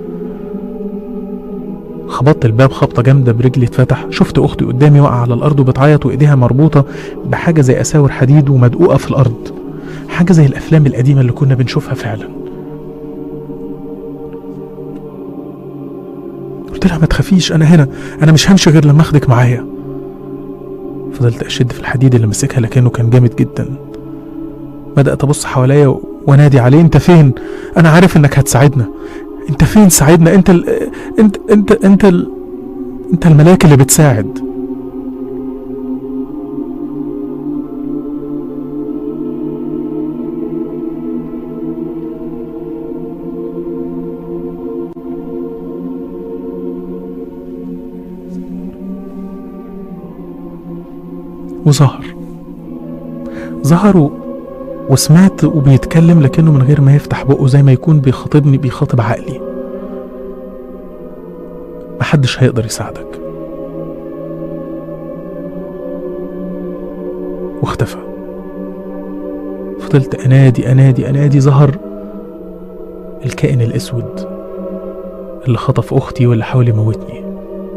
خبطت الباب خبطة جامدة برجلي اتفتح شفت أختي قدامي واقعة على الأرض وبتعيط وإيديها مربوطة بحاجة زي أساور حديد ومدقوقة في الأرض حاجة زي الأفلام القديمة اللي كنا بنشوفها فعلا قلت لها ما تخافيش أنا هنا أنا مش همشي غير لما أخدك معايا فضلت أشد في الحديد اللي ماسكها لكنه كان جامد جدا بدأت أبص حواليا و- وأنادي عليه أنت فين؟ أنا عارف إنك هتساعدنا أنت فين ساعدنا أنت ال... أنت أنت أنت ال... أنت الملاك اللي بتساعد وظهر ظهر و... وسمعت وبيتكلم لكنه من غير ما يفتح بقه زي ما يكون بيخاطبني بيخاطب عقلي محدش هيقدر يساعدك واختفى فضلت انادي انادي انادي ظهر الكائن الاسود اللي خطف اختي واللي حاول يموتني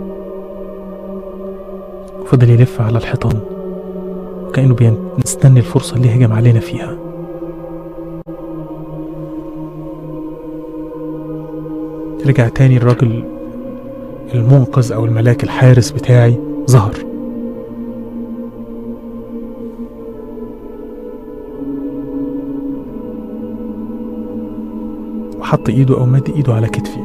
فضل يلف على الحيطان كأنه بيستني الفرصة اللي هجم علينا فيها رجع تاني الراجل المنقذ أو الملاك الحارس بتاعي ظهر حط ايده او مد ايده على كتفي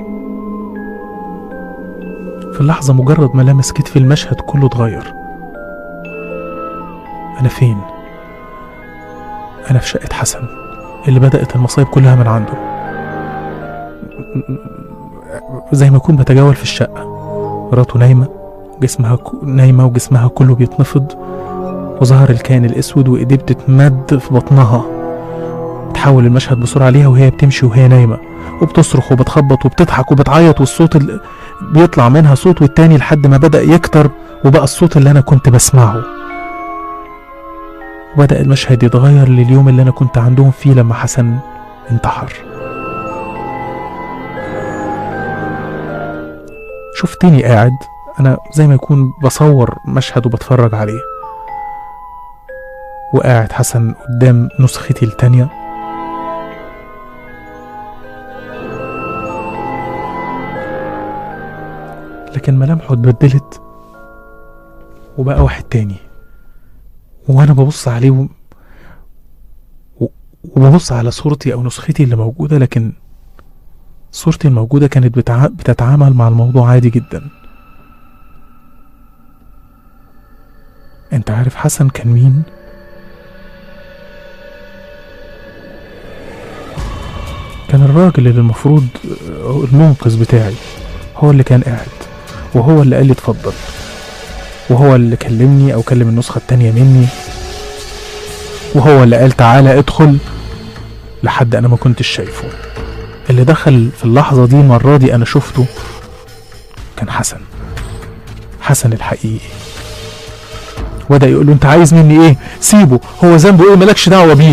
في اللحظة مجرد ما لمس كتفي المشهد كله اتغير أنا فين؟ أنا في شقة حسن اللي بدأت المصايب كلها من عنده زي ما أكون بتجول في الشقة مراته نايمة جسمها ك- نايمة وجسمها كله بيتنفض وظهر الكائن الأسود وإيديه بتتمد في بطنها تحول المشهد بسرعة ليها وهي بتمشي وهي نايمة وبتصرخ وبتخبط وبتضحك وبتعيط والصوت اللي بيطلع منها صوت والتاني لحد ما بدأ يكتر وبقى الصوت اللي أنا كنت بسمعه وبدأ المشهد يتغير لليوم اللي أنا كنت عندهم فيه لما حسن انتحر شفتني قاعد أنا زي ما يكون بصور مشهد وبتفرج عليه وقاعد حسن قدام نسختي التانية لكن ملامحه اتبدلت وبقى واحد تاني وانا ببص عليه و... و- وببص على صورتي او نسختي اللي موجوده لكن صورتي الموجوده كانت بتع... بتتعامل مع الموضوع عادي جدا انت عارف حسن كان مين كان الراجل اللي المفروض آه، المنقذ بتاعي هو اللي كان قاعد وهو اللي قال لي اتفضل وهو اللي كلمني او كلم النسخة التانية مني وهو اللي قال تعالى ادخل لحد انا ما كنتش شايفه اللي دخل في اللحظة دي المرة دي انا شفته كان حسن حسن الحقيقي وبدأ يقول له انت عايز مني ايه سيبه هو ذنبه ايه مالكش دعوة بيه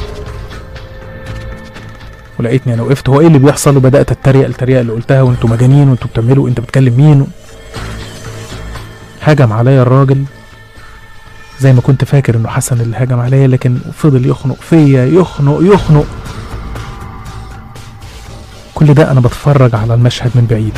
ولقيتني انا وقفت هو ايه اللي بيحصل وبدات اتريق التريقه اللي قلتها وانتوا مجانين وانتوا بتعملوا انت بتكلم مين هجم عليا الراجل زي ما كنت فاكر انه حسن اللي هجم عليا لكن فضل يخنق فيا يخنق يخنق كل ده انا بتفرج على المشهد من بعيد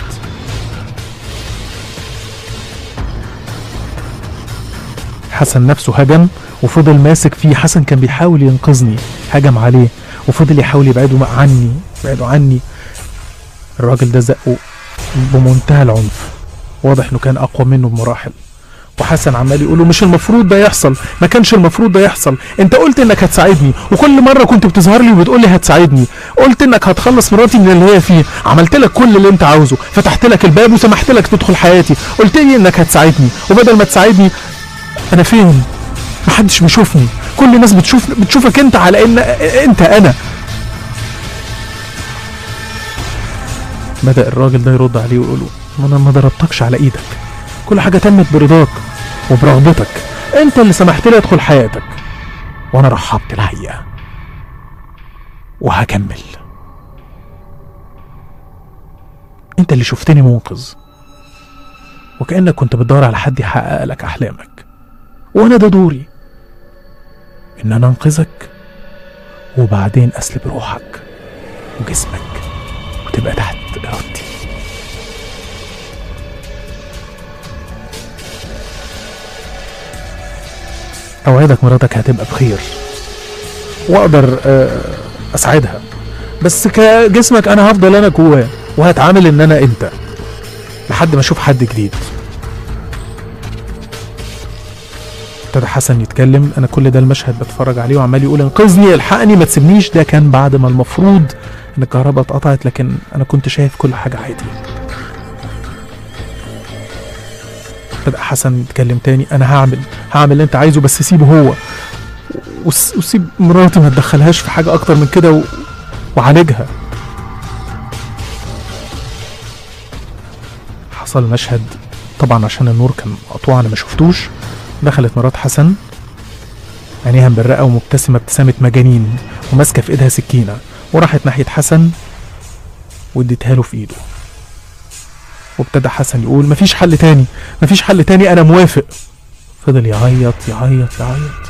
حسن نفسه هجم وفضل ماسك فيه حسن كان بيحاول ينقذني هجم عليه وفضل يحاول يبعده عني يبعده عني الراجل ده زقه بمنتهى العنف واضح انه كان اقوى منه بمراحل وحسن عمال يقول له مش المفروض ده يحصل ما كانش المفروض ده يحصل انت قلت انك هتساعدني وكل مره كنت بتظهر لي وبتقول لي هتساعدني قلت انك هتخلص مراتي من اللي هي فيه عملت لك كل اللي انت عاوزه فتحت لك الباب وسمحت لك تدخل حياتي قلت لي انك هتساعدني وبدل ما تساعدني انا فين محدش بيشوفني كل الناس بتشوف بتشوفك انت على ان انت انا بدأ الراجل ده يرد عليه ويقول له ما انا ما ضربتكش على ايدك كل حاجة تمت برضاك وبرغبتك انت اللي سمحت لي ادخل حياتك وانا رحبت الحقيقة وهكمل انت اللي شفتني منقذ وكأنك كنت بتدور على حد يحقق لك احلامك وانا ده دوري ان انا انقذك وبعدين اسلب روحك وجسمك وتبقى تحت ارادتي اوعدك مراتك هتبقى بخير واقدر آه، اساعدها بس كجسمك انا هفضل انا جواه وهتعامل ان انا انت لحد ما اشوف حد جديد ابتدى حسن يتكلم انا كل ده المشهد بتفرج عليه وعمال يقول انقذني الحقني ما تسيبنيش ده كان بعد ما المفروض ان الكهرباء اتقطعت لكن انا كنت شايف كل حاجه عادي بدأ حسن يتكلم تاني انا هعمل هعمل اللي انت عايزه بس سيبه هو وس- وسيب مراتي ما تدخلهاش في حاجه اكتر من كده و... وعالجها حصل مشهد طبعا عشان النور كان مقطوع انا ما شفتوش دخلت مرات حسن عينيها مبرقه ومبتسمه ابتسامه مجانين وماسكه في ايدها سكينه وراحت ناحيه حسن واديتها له في ايده وابتدى حسن يقول مفيش حل تاني مفيش حل تاني انا موافق فضل يعيط يعيط يعيط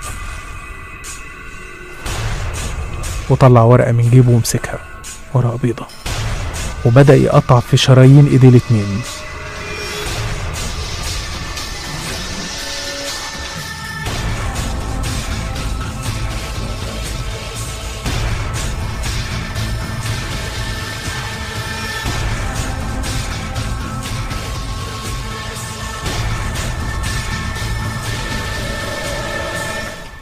وطلع ورقه من جيبه ومسكها ورقه بيضه وبدا يقطع في شرايين ايديه الاتنين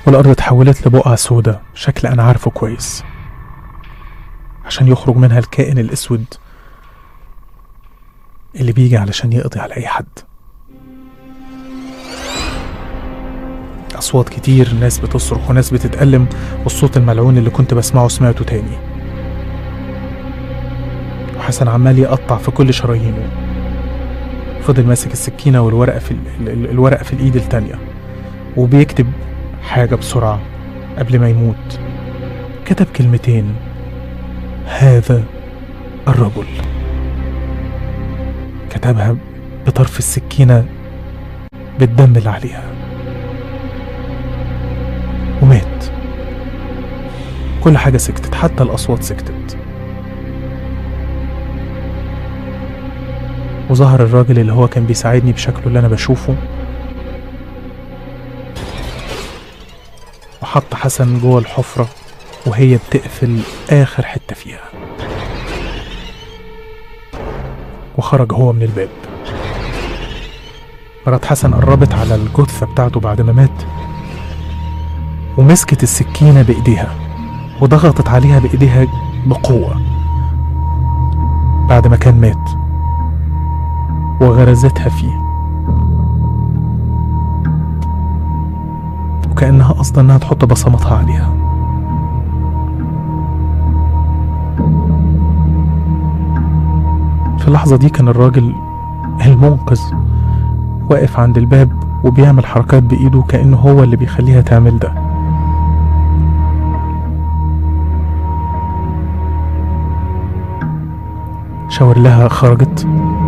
والأرض اتحولت لبقعة سودة شكل أنا عارفه كويس عشان يخرج منها الكائن الأسود اللي بيجي علشان يقضي على أي حد أصوات كتير ناس بتصرخ وناس بتتألم والصوت الملعون اللي كنت بسمعه سمعته تاني وحسن عمال يقطع في كل شرايينه فضل ماسك السكينة والورقة في ال- ال- الورقة في الإيد التانية وبيكتب حاجة بسرعة قبل ما يموت كتب كلمتين هذا الرجل كتبها بطرف السكينة بالدم اللي عليها ومات كل حاجة سكتت حتى الأصوات سكتت وظهر الراجل اللي هو كان بيساعدني بشكله اللي أنا بشوفه وحط حسن جوه الحفرة وهي بتقفل آخر حتة فيها وخرج هو من الباب مرات حسن قربت على الجثة بتاعته بعد ما مات ومسكت السكينة بإيديها وضغطت عليها بإيديها بقوة بعد ما كان مات وغرزتها فيه وكأنها قصدا إنها تحط بصمتها عليها في اللحظة دي كان الراجل المنقذ واقف عند الباب وبيعمل حركات بإيده كأنه هو اللي بيخليها تعمل ده شاور لها خرجت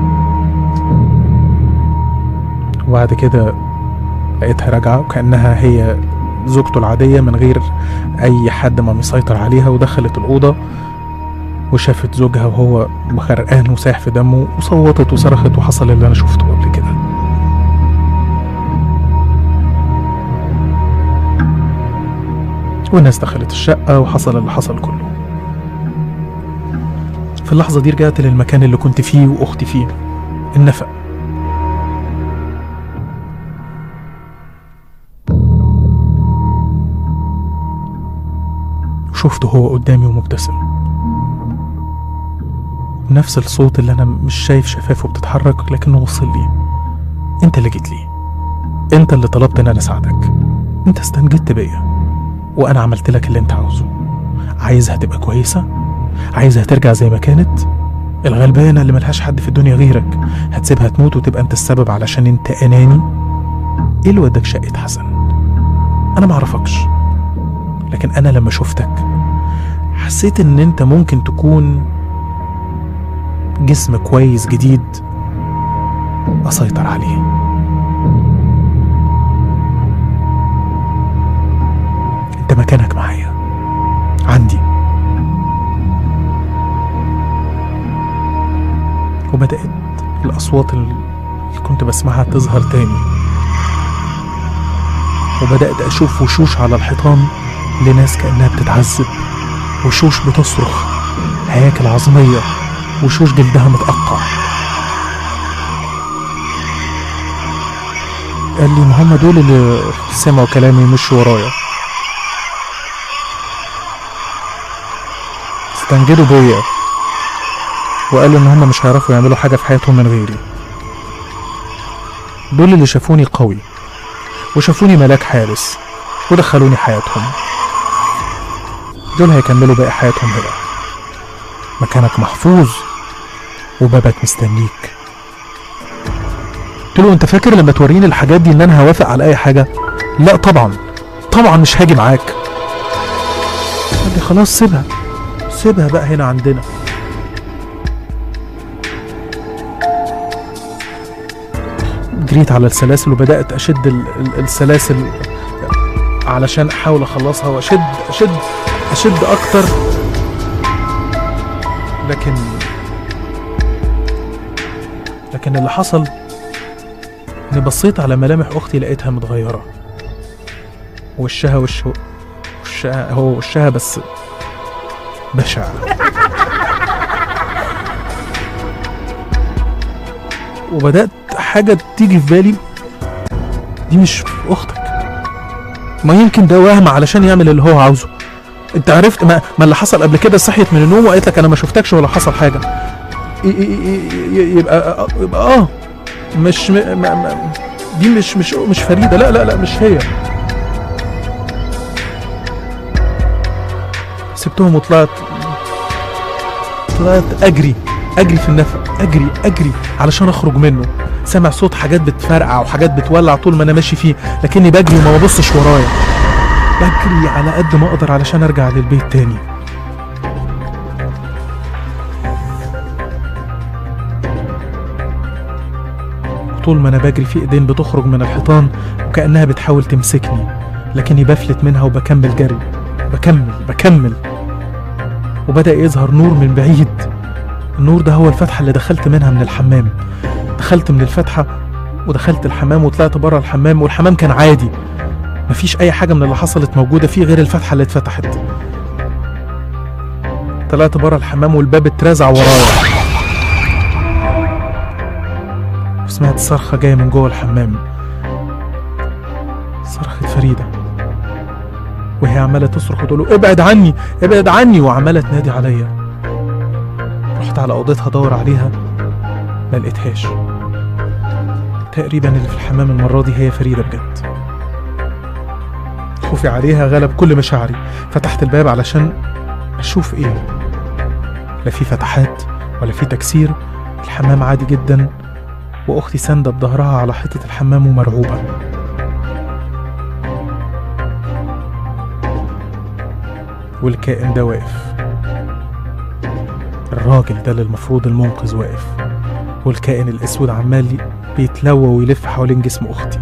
وبعد كده لقيتها راجعة وكأنها هي زوجته العادية من غير أي حد ما مسيطر عليها ودخلت الأوضة وشافت زوجها وهو غرقان وسايح في دمه وصوتت وصرخت وحصل اللي أنا شفته قبل كده والناس دخلت الشقة وحصل اللي حصل كله في اللحظة دي رجعت للمكان اللي كنت فيه وأختي فيه النفق شفته هو قدامي ومبتسم نفس الصوت اللي أنا مش شايف شفافه بتتحرك لكنه وصل لي أنت اللي جيت لي أنت اللي طلبت إن أنا أساعدك أنت استنجدت بيا وأنا عملت لك اللي أنت عاوزه عايزها تبقى كويسة عايزها ترجع زي ما كانت الغلبانة اللي ملهاش حد في الدنيا غيرك هتسيبها تموت وتبقى انت السبب علشان انت اناني ايه اللي وداك شقة حسن انا معرفكش لكن انا لما شفتك حسيت ان انت ممكن تكون جسم كويس جديد اسيطر عليه انت مكانك معايا عندي وبدأت الأصوات اللي كنت بسمعها تظهر تاني وبدأت أشوف وشوش على الحيطان لناس كأنها بتتعذب وشوش بتصرخ هياكل عظمية وشوش جلدها متقطع قال لي ما هم دول اللي سمعوا كلامي مشوا ورايا استنجدوا بيا وقالوا ان هم مش هيعرفوا يعملوا حاجه في حياتهم من غيري دول اللي شافوني قوي وشافوني ملاك حارس ودخلوني حياتهم دول هيكملوا باقي حياتهم هنا مكانك محفوظ وبابك مستنيك قلت له انت فاكر لما توريني الحاجات دي ان انا هوافق على اي حاجه لا طبعا طبعا مش هاجي معاك قال لي خلاص سيبها سيبها بقى هنا عندنا جريت على السلاسل وبدأت أشد ال- ال- السلاسل علشان أحاول أخلصها وأشد أشد أشد أكتر لكن لكن اللي حصل إني بصيت على ملامح أختي لقيتها متغيرة وشها وش وشها هو وشها بس بشع وبدأت حاجة تيجي في بالي دي مش أختك ما يمكن ده وهم علشان يعمل اللي هو عاوزه انت عرفت ما, ما اللي حصل قبل كده صحيت من النوم وقالت لك انا ما شفتكش ولا حصل حاجه ي- ي- ي- يبقى يبقى اه مش م... ما... ما... دي مش مش مش فريده لا لا لا مش هي سبتهم وطلعت طلعت اجري اجري في النفق اجري اجري علشان اخرج منه سامع صوت حاجات بتفرقع وحاجات بتولع طول ما انا ماشي فيه لكني بجري وما ببصش ورايا بجري على قد ما اقدر علشان ارجع للبيت تاني طول ما انا بجري في ايدين بتخرج من الحيطان وكانها بتحاول تمسكني لكني بفلت منها وبكمل جري بكمل بكمل وبدا يظهر نور من بعيد النور ده هو الفتحه اللي دخلت منها من الحمام دخلت من الفتحه ودخلت الحمام وطلعت بره الحمام والحمام كان عادي مفيش اي حاجه من اللي حصلت موجوده فيه غير الفتحه اللي اتفتحت طلعت بره الحمام والباب اترزع ورايا وسمعت صرخة جاية من جوه الحمام صرخة فريدة وهي عمالة تصرخ وتقول له ابعد عني ابعد عني وعمالة تنادي عليا رحت على أوضتها أدور عليها ما لقيتهاش تقريبا اللي في الحمام المرة دي هي فريدة بجد خوفي عليها غلب كل مشاعري فتحت الباب علشان أشوف إيه لا في فتحات ولا في تكسير الحمام عادي جدا وأختي ساندة بظهرها على حيطة الحمام ومرعوبة والكائن ده واقف الراجل ده اللي المفروض المنقذ واقف والكائن الأسود عمال بيتلوى ويلف حوالين جسم أختي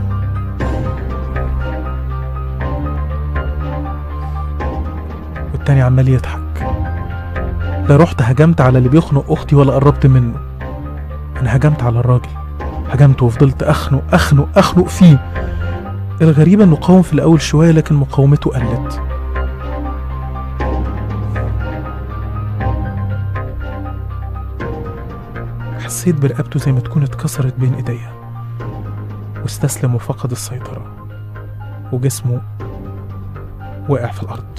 والتاني عمال يضحك لا رحت هجمت على اللي بيخنق أختي ولا قربت منه أنا هجمت على الراجل هجمت وفضلت أخنق أخنق أخنق فيه الغريب إنه قاوم في الأول شوية لكن مقاومته قلت حسيت برقبته زي ما تكون اتكسرت بين ايديا واستسلم وفقد السيطرة وجسمه وقع في الأرض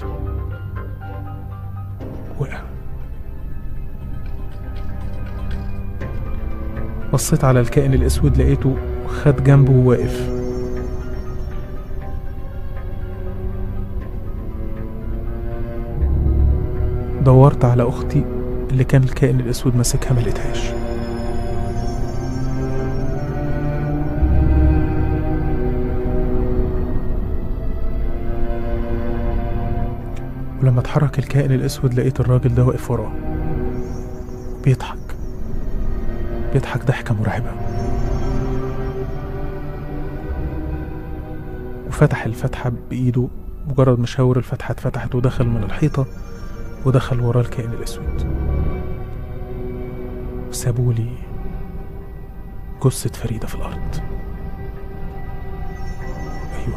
وقع بصيت على الكائن الأسود لقيته خد جنبه وواقف دورت على أختي اللي كان الكائن الأسود ماسكها ملقتهاش ولما اتحرك الكائن الأسود لقيت الراجل ده واقف وراه بيضحك بيضحك ضحكة مرعبة وفتح الفتحة بإيده مجرد ما شاور الفتحة اتفتحت ودخل من الحيطة ودخل وراه الكائن الأسود وسابولي جثة فريدة في الأرض أيوة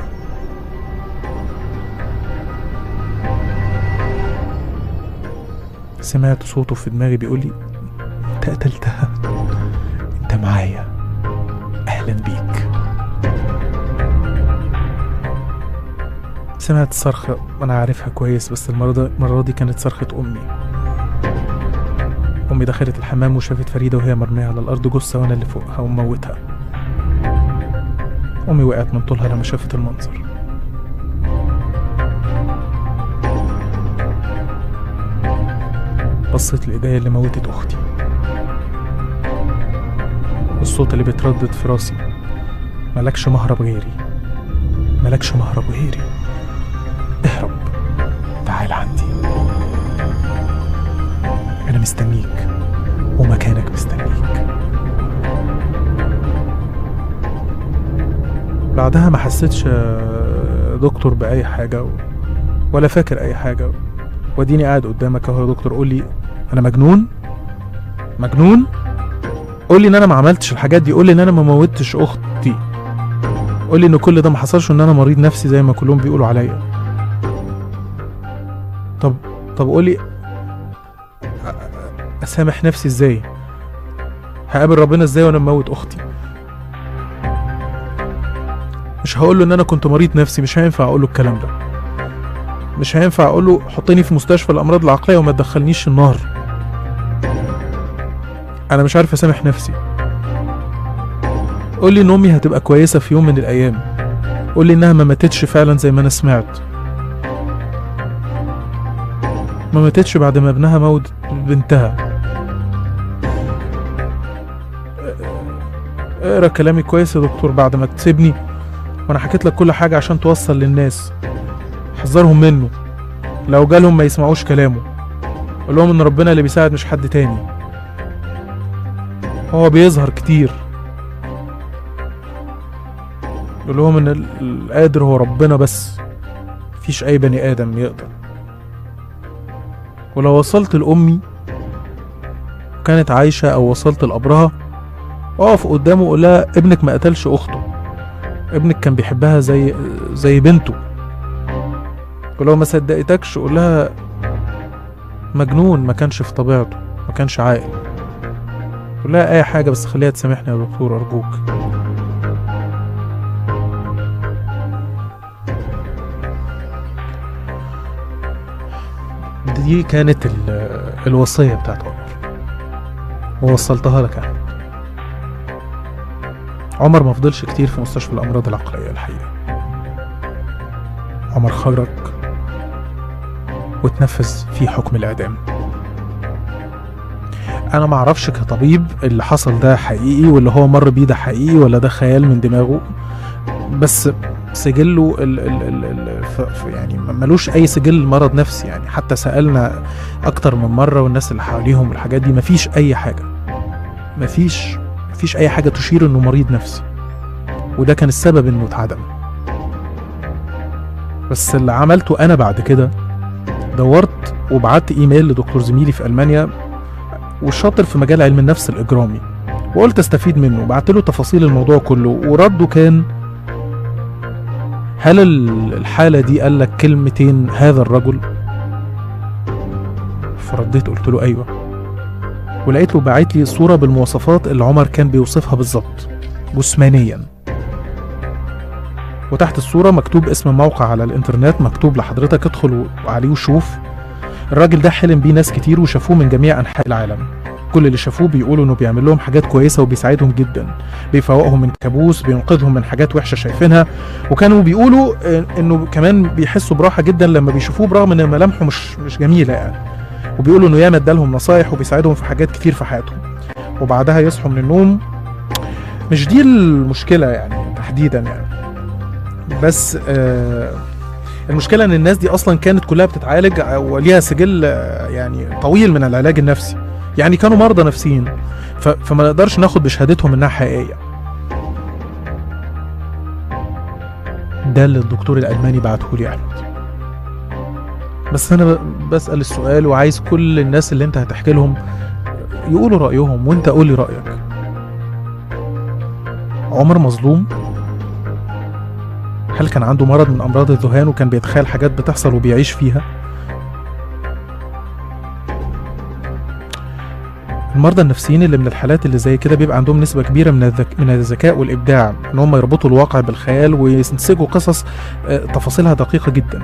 سمعت صوته في دماغي بيقول لي انت قتلتها انت معايا اهلا بيك سمعت صرخة أنا عارفها كويس بس المرة دي, المرة دي كانت صرخة أمي أمي دخلت الحمام وشافت فريدة وهي مرمية على الأرض جثة وأنا اللي فوقها وموتها أمي وقعت من طولها لما شافت المنظر بصيت لإيديا اللي موتت أختي الصوت اللي بيتردد في راسي ملكش مهرب غيري ملكش مهرب غيري اهرب تعال عندي أنا مستنيك ومكانك مستنيك بعدها ما حسيتش يا دكتور بأي حاجة و... ولا فاكر أي حاجة واديني قاعد قدامك اهو يا دكتور قول لي انا مجنون مجنون قول لي ان انا ما عملتش الحاجات دي قول لي ان انا ما موتش اختي قول لي ان كل ده ما حصلش وان انا مريض نفسي زي ما كلهم بيقولوا عليا طب طب قول لي أ- اسامح نفسي ازاي هقابل ربنا ازاي وانا مموت اختي مش مش هقول له ان انا كنت مريض نفسي مش هينفع اقول له الكلام ده مش هينفع اقول له حطني في مستشفى الامراض العقليه وما تدخلنيش النار انا مش عارف اسامح نفسي قول لي ان امي هتبقى كويسه في يوم من الايام قول لي انها ما ماتتش فعلا زي ما انا سمعت ما ماتتش بعد ما ابنها موت بنتها اقرا كلامي كويس يا دكتور بعد ما تسيبني وانا حكيت لك كل حاجه عشان توصل للناس حذرهم منه لو جالهم ما يسمعوش كلامه قول لهم ان ربنا اللي بيساعد مش حد تاني هو بيظهر كتير قول لهم ان ال- القادر هو ربنا بس مفيش اي بني ادم يقدر ولو وصلت لامي كانت عايشه او وصلت لقبرها اقف قدامه وقول لها ابنك ما قتلش اخته ابنك كان بيحبها زي زي بنته ولو ما صدقتكش قول لها مجنون ما كانش في طبيعته ما كانش عاقل قول لها اي حاجه بس خليها تسامحني يا دكتور ارجوك دي كانت ال- الوصيه بتاعت عمر ووصلتها لك احمد عمر ما فضلش كتير في مستشفى الامراض العقليه الحقيقه عمر خرج وتنفذ فيه حكم الاعدام انا ما اعرفش كطبيب اللي حصل ده حقيقي واللي هو مر بيه ده حقيقي ولا ده خيال من دماغه بس سجله ال ال ال ال ف ف يعني ملوش اي سجل مرض نفسي يعني حتى سالنا اكتر من مره والناس اللي حواليهم والحاجات دي مفيش اي حاجه مفيش مفيش اي حاجه تشير انه مريض نفسي وده كان السبب انه اتعدم بس اللي عملته انا بعد كده دورت وبعت ايميل لدكتور زميلي في المانيا والشاطر في مجال علم النفس الاجرامي وقلت استفيد منه بعت له تفاصيل الموضوع كله ورده كان هل ال- الحالة دي قال لك كلمتين هذا الرجل فرديت قلت له ايوه ولقيت له باعت لي صورة بالمواصفات اللي عمر كان بيوصفها بالظبط جسمانيا وتحت الصورة مكتوب اسم موقع على الانترنت مكتوب لحضرتك ادخل عليه وشوف الراجل ده حلم بيه ناس كتير وشافوه من جميع انحاء العالم كل اللي شافوه بيقولوا انه بيعمل لهم حاجات كويسه وبيساعدهم جدا بيفوقهم من كابوس بينقذهم من حاجات وحشه شايفينها وكانوا بيقولوا آه، انه كمان بيحسوا براحه جدا لما بيشوفوه برغم ان ملامحه مش مش جميله يعني وبيقولوا انه ياما ادالهم نصايح وبيساعدهم في حاجات كتير في حياتهم وبعدها يصحوا من النوم مش دي المشكله يعني تحديدا يعني بس آه المشكله ان الناس دي اصلا كانت كلها بتتعالج وليها سجل آه، يعني طويل من العلاج النفسي يعني كانوا مرضى نفسيين ف- فما نقدرش ناخد بشهادتهم انها حقيقيه ده اللي الدكتور الالماني بعته لي احمد بس انا ب- بسال السؤال وعايز كل الناس اللي انت هتحكي لهم يقولوا رايهم وانت قول لي رايك عمر مظلوم هل كان عنده مرض من امراض الذهان وكان بيتخيل حاجات بتحصل وبيعيش فيها المرضى النفسيين اللي من الحالات اللي زي كده بيبقى عندهم نسبة كبيرة من الذك... من الذكاء والإبداع إن هم يربطوا الواقع بالخيال وينسجوا قصص آه، تفاصيلها دقيقة جدا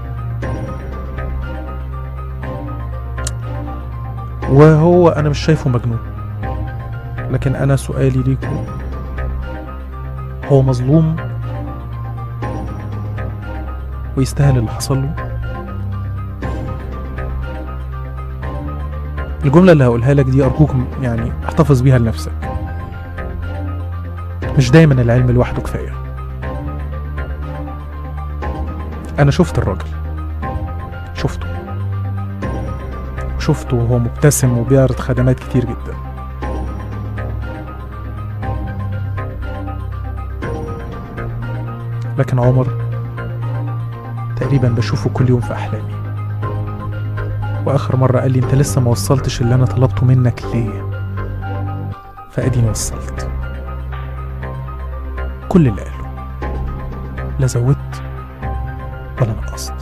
وهو أنا مش شايفه مجنون لكن أنا سؤالي ليكم هو مظلوم ويستاهل اللي حصل له الجملة اللي هقولها لك دي أرجوك م- يعني احتفظ بيها لنفسك مش دايما العلم لوحده كفاية أنا شفت الراجل شفته شفته وهو مبتسم وبيعرض خدمات كتير جدا لكن عمر تقريبا بشوفه كل يوم في أحلامي واخر مره قال لي انت لسه ما وصلتش اللي انا طلبته منك ليه فاديني وصلت كل اللي قاله لا زودت ولا نقصت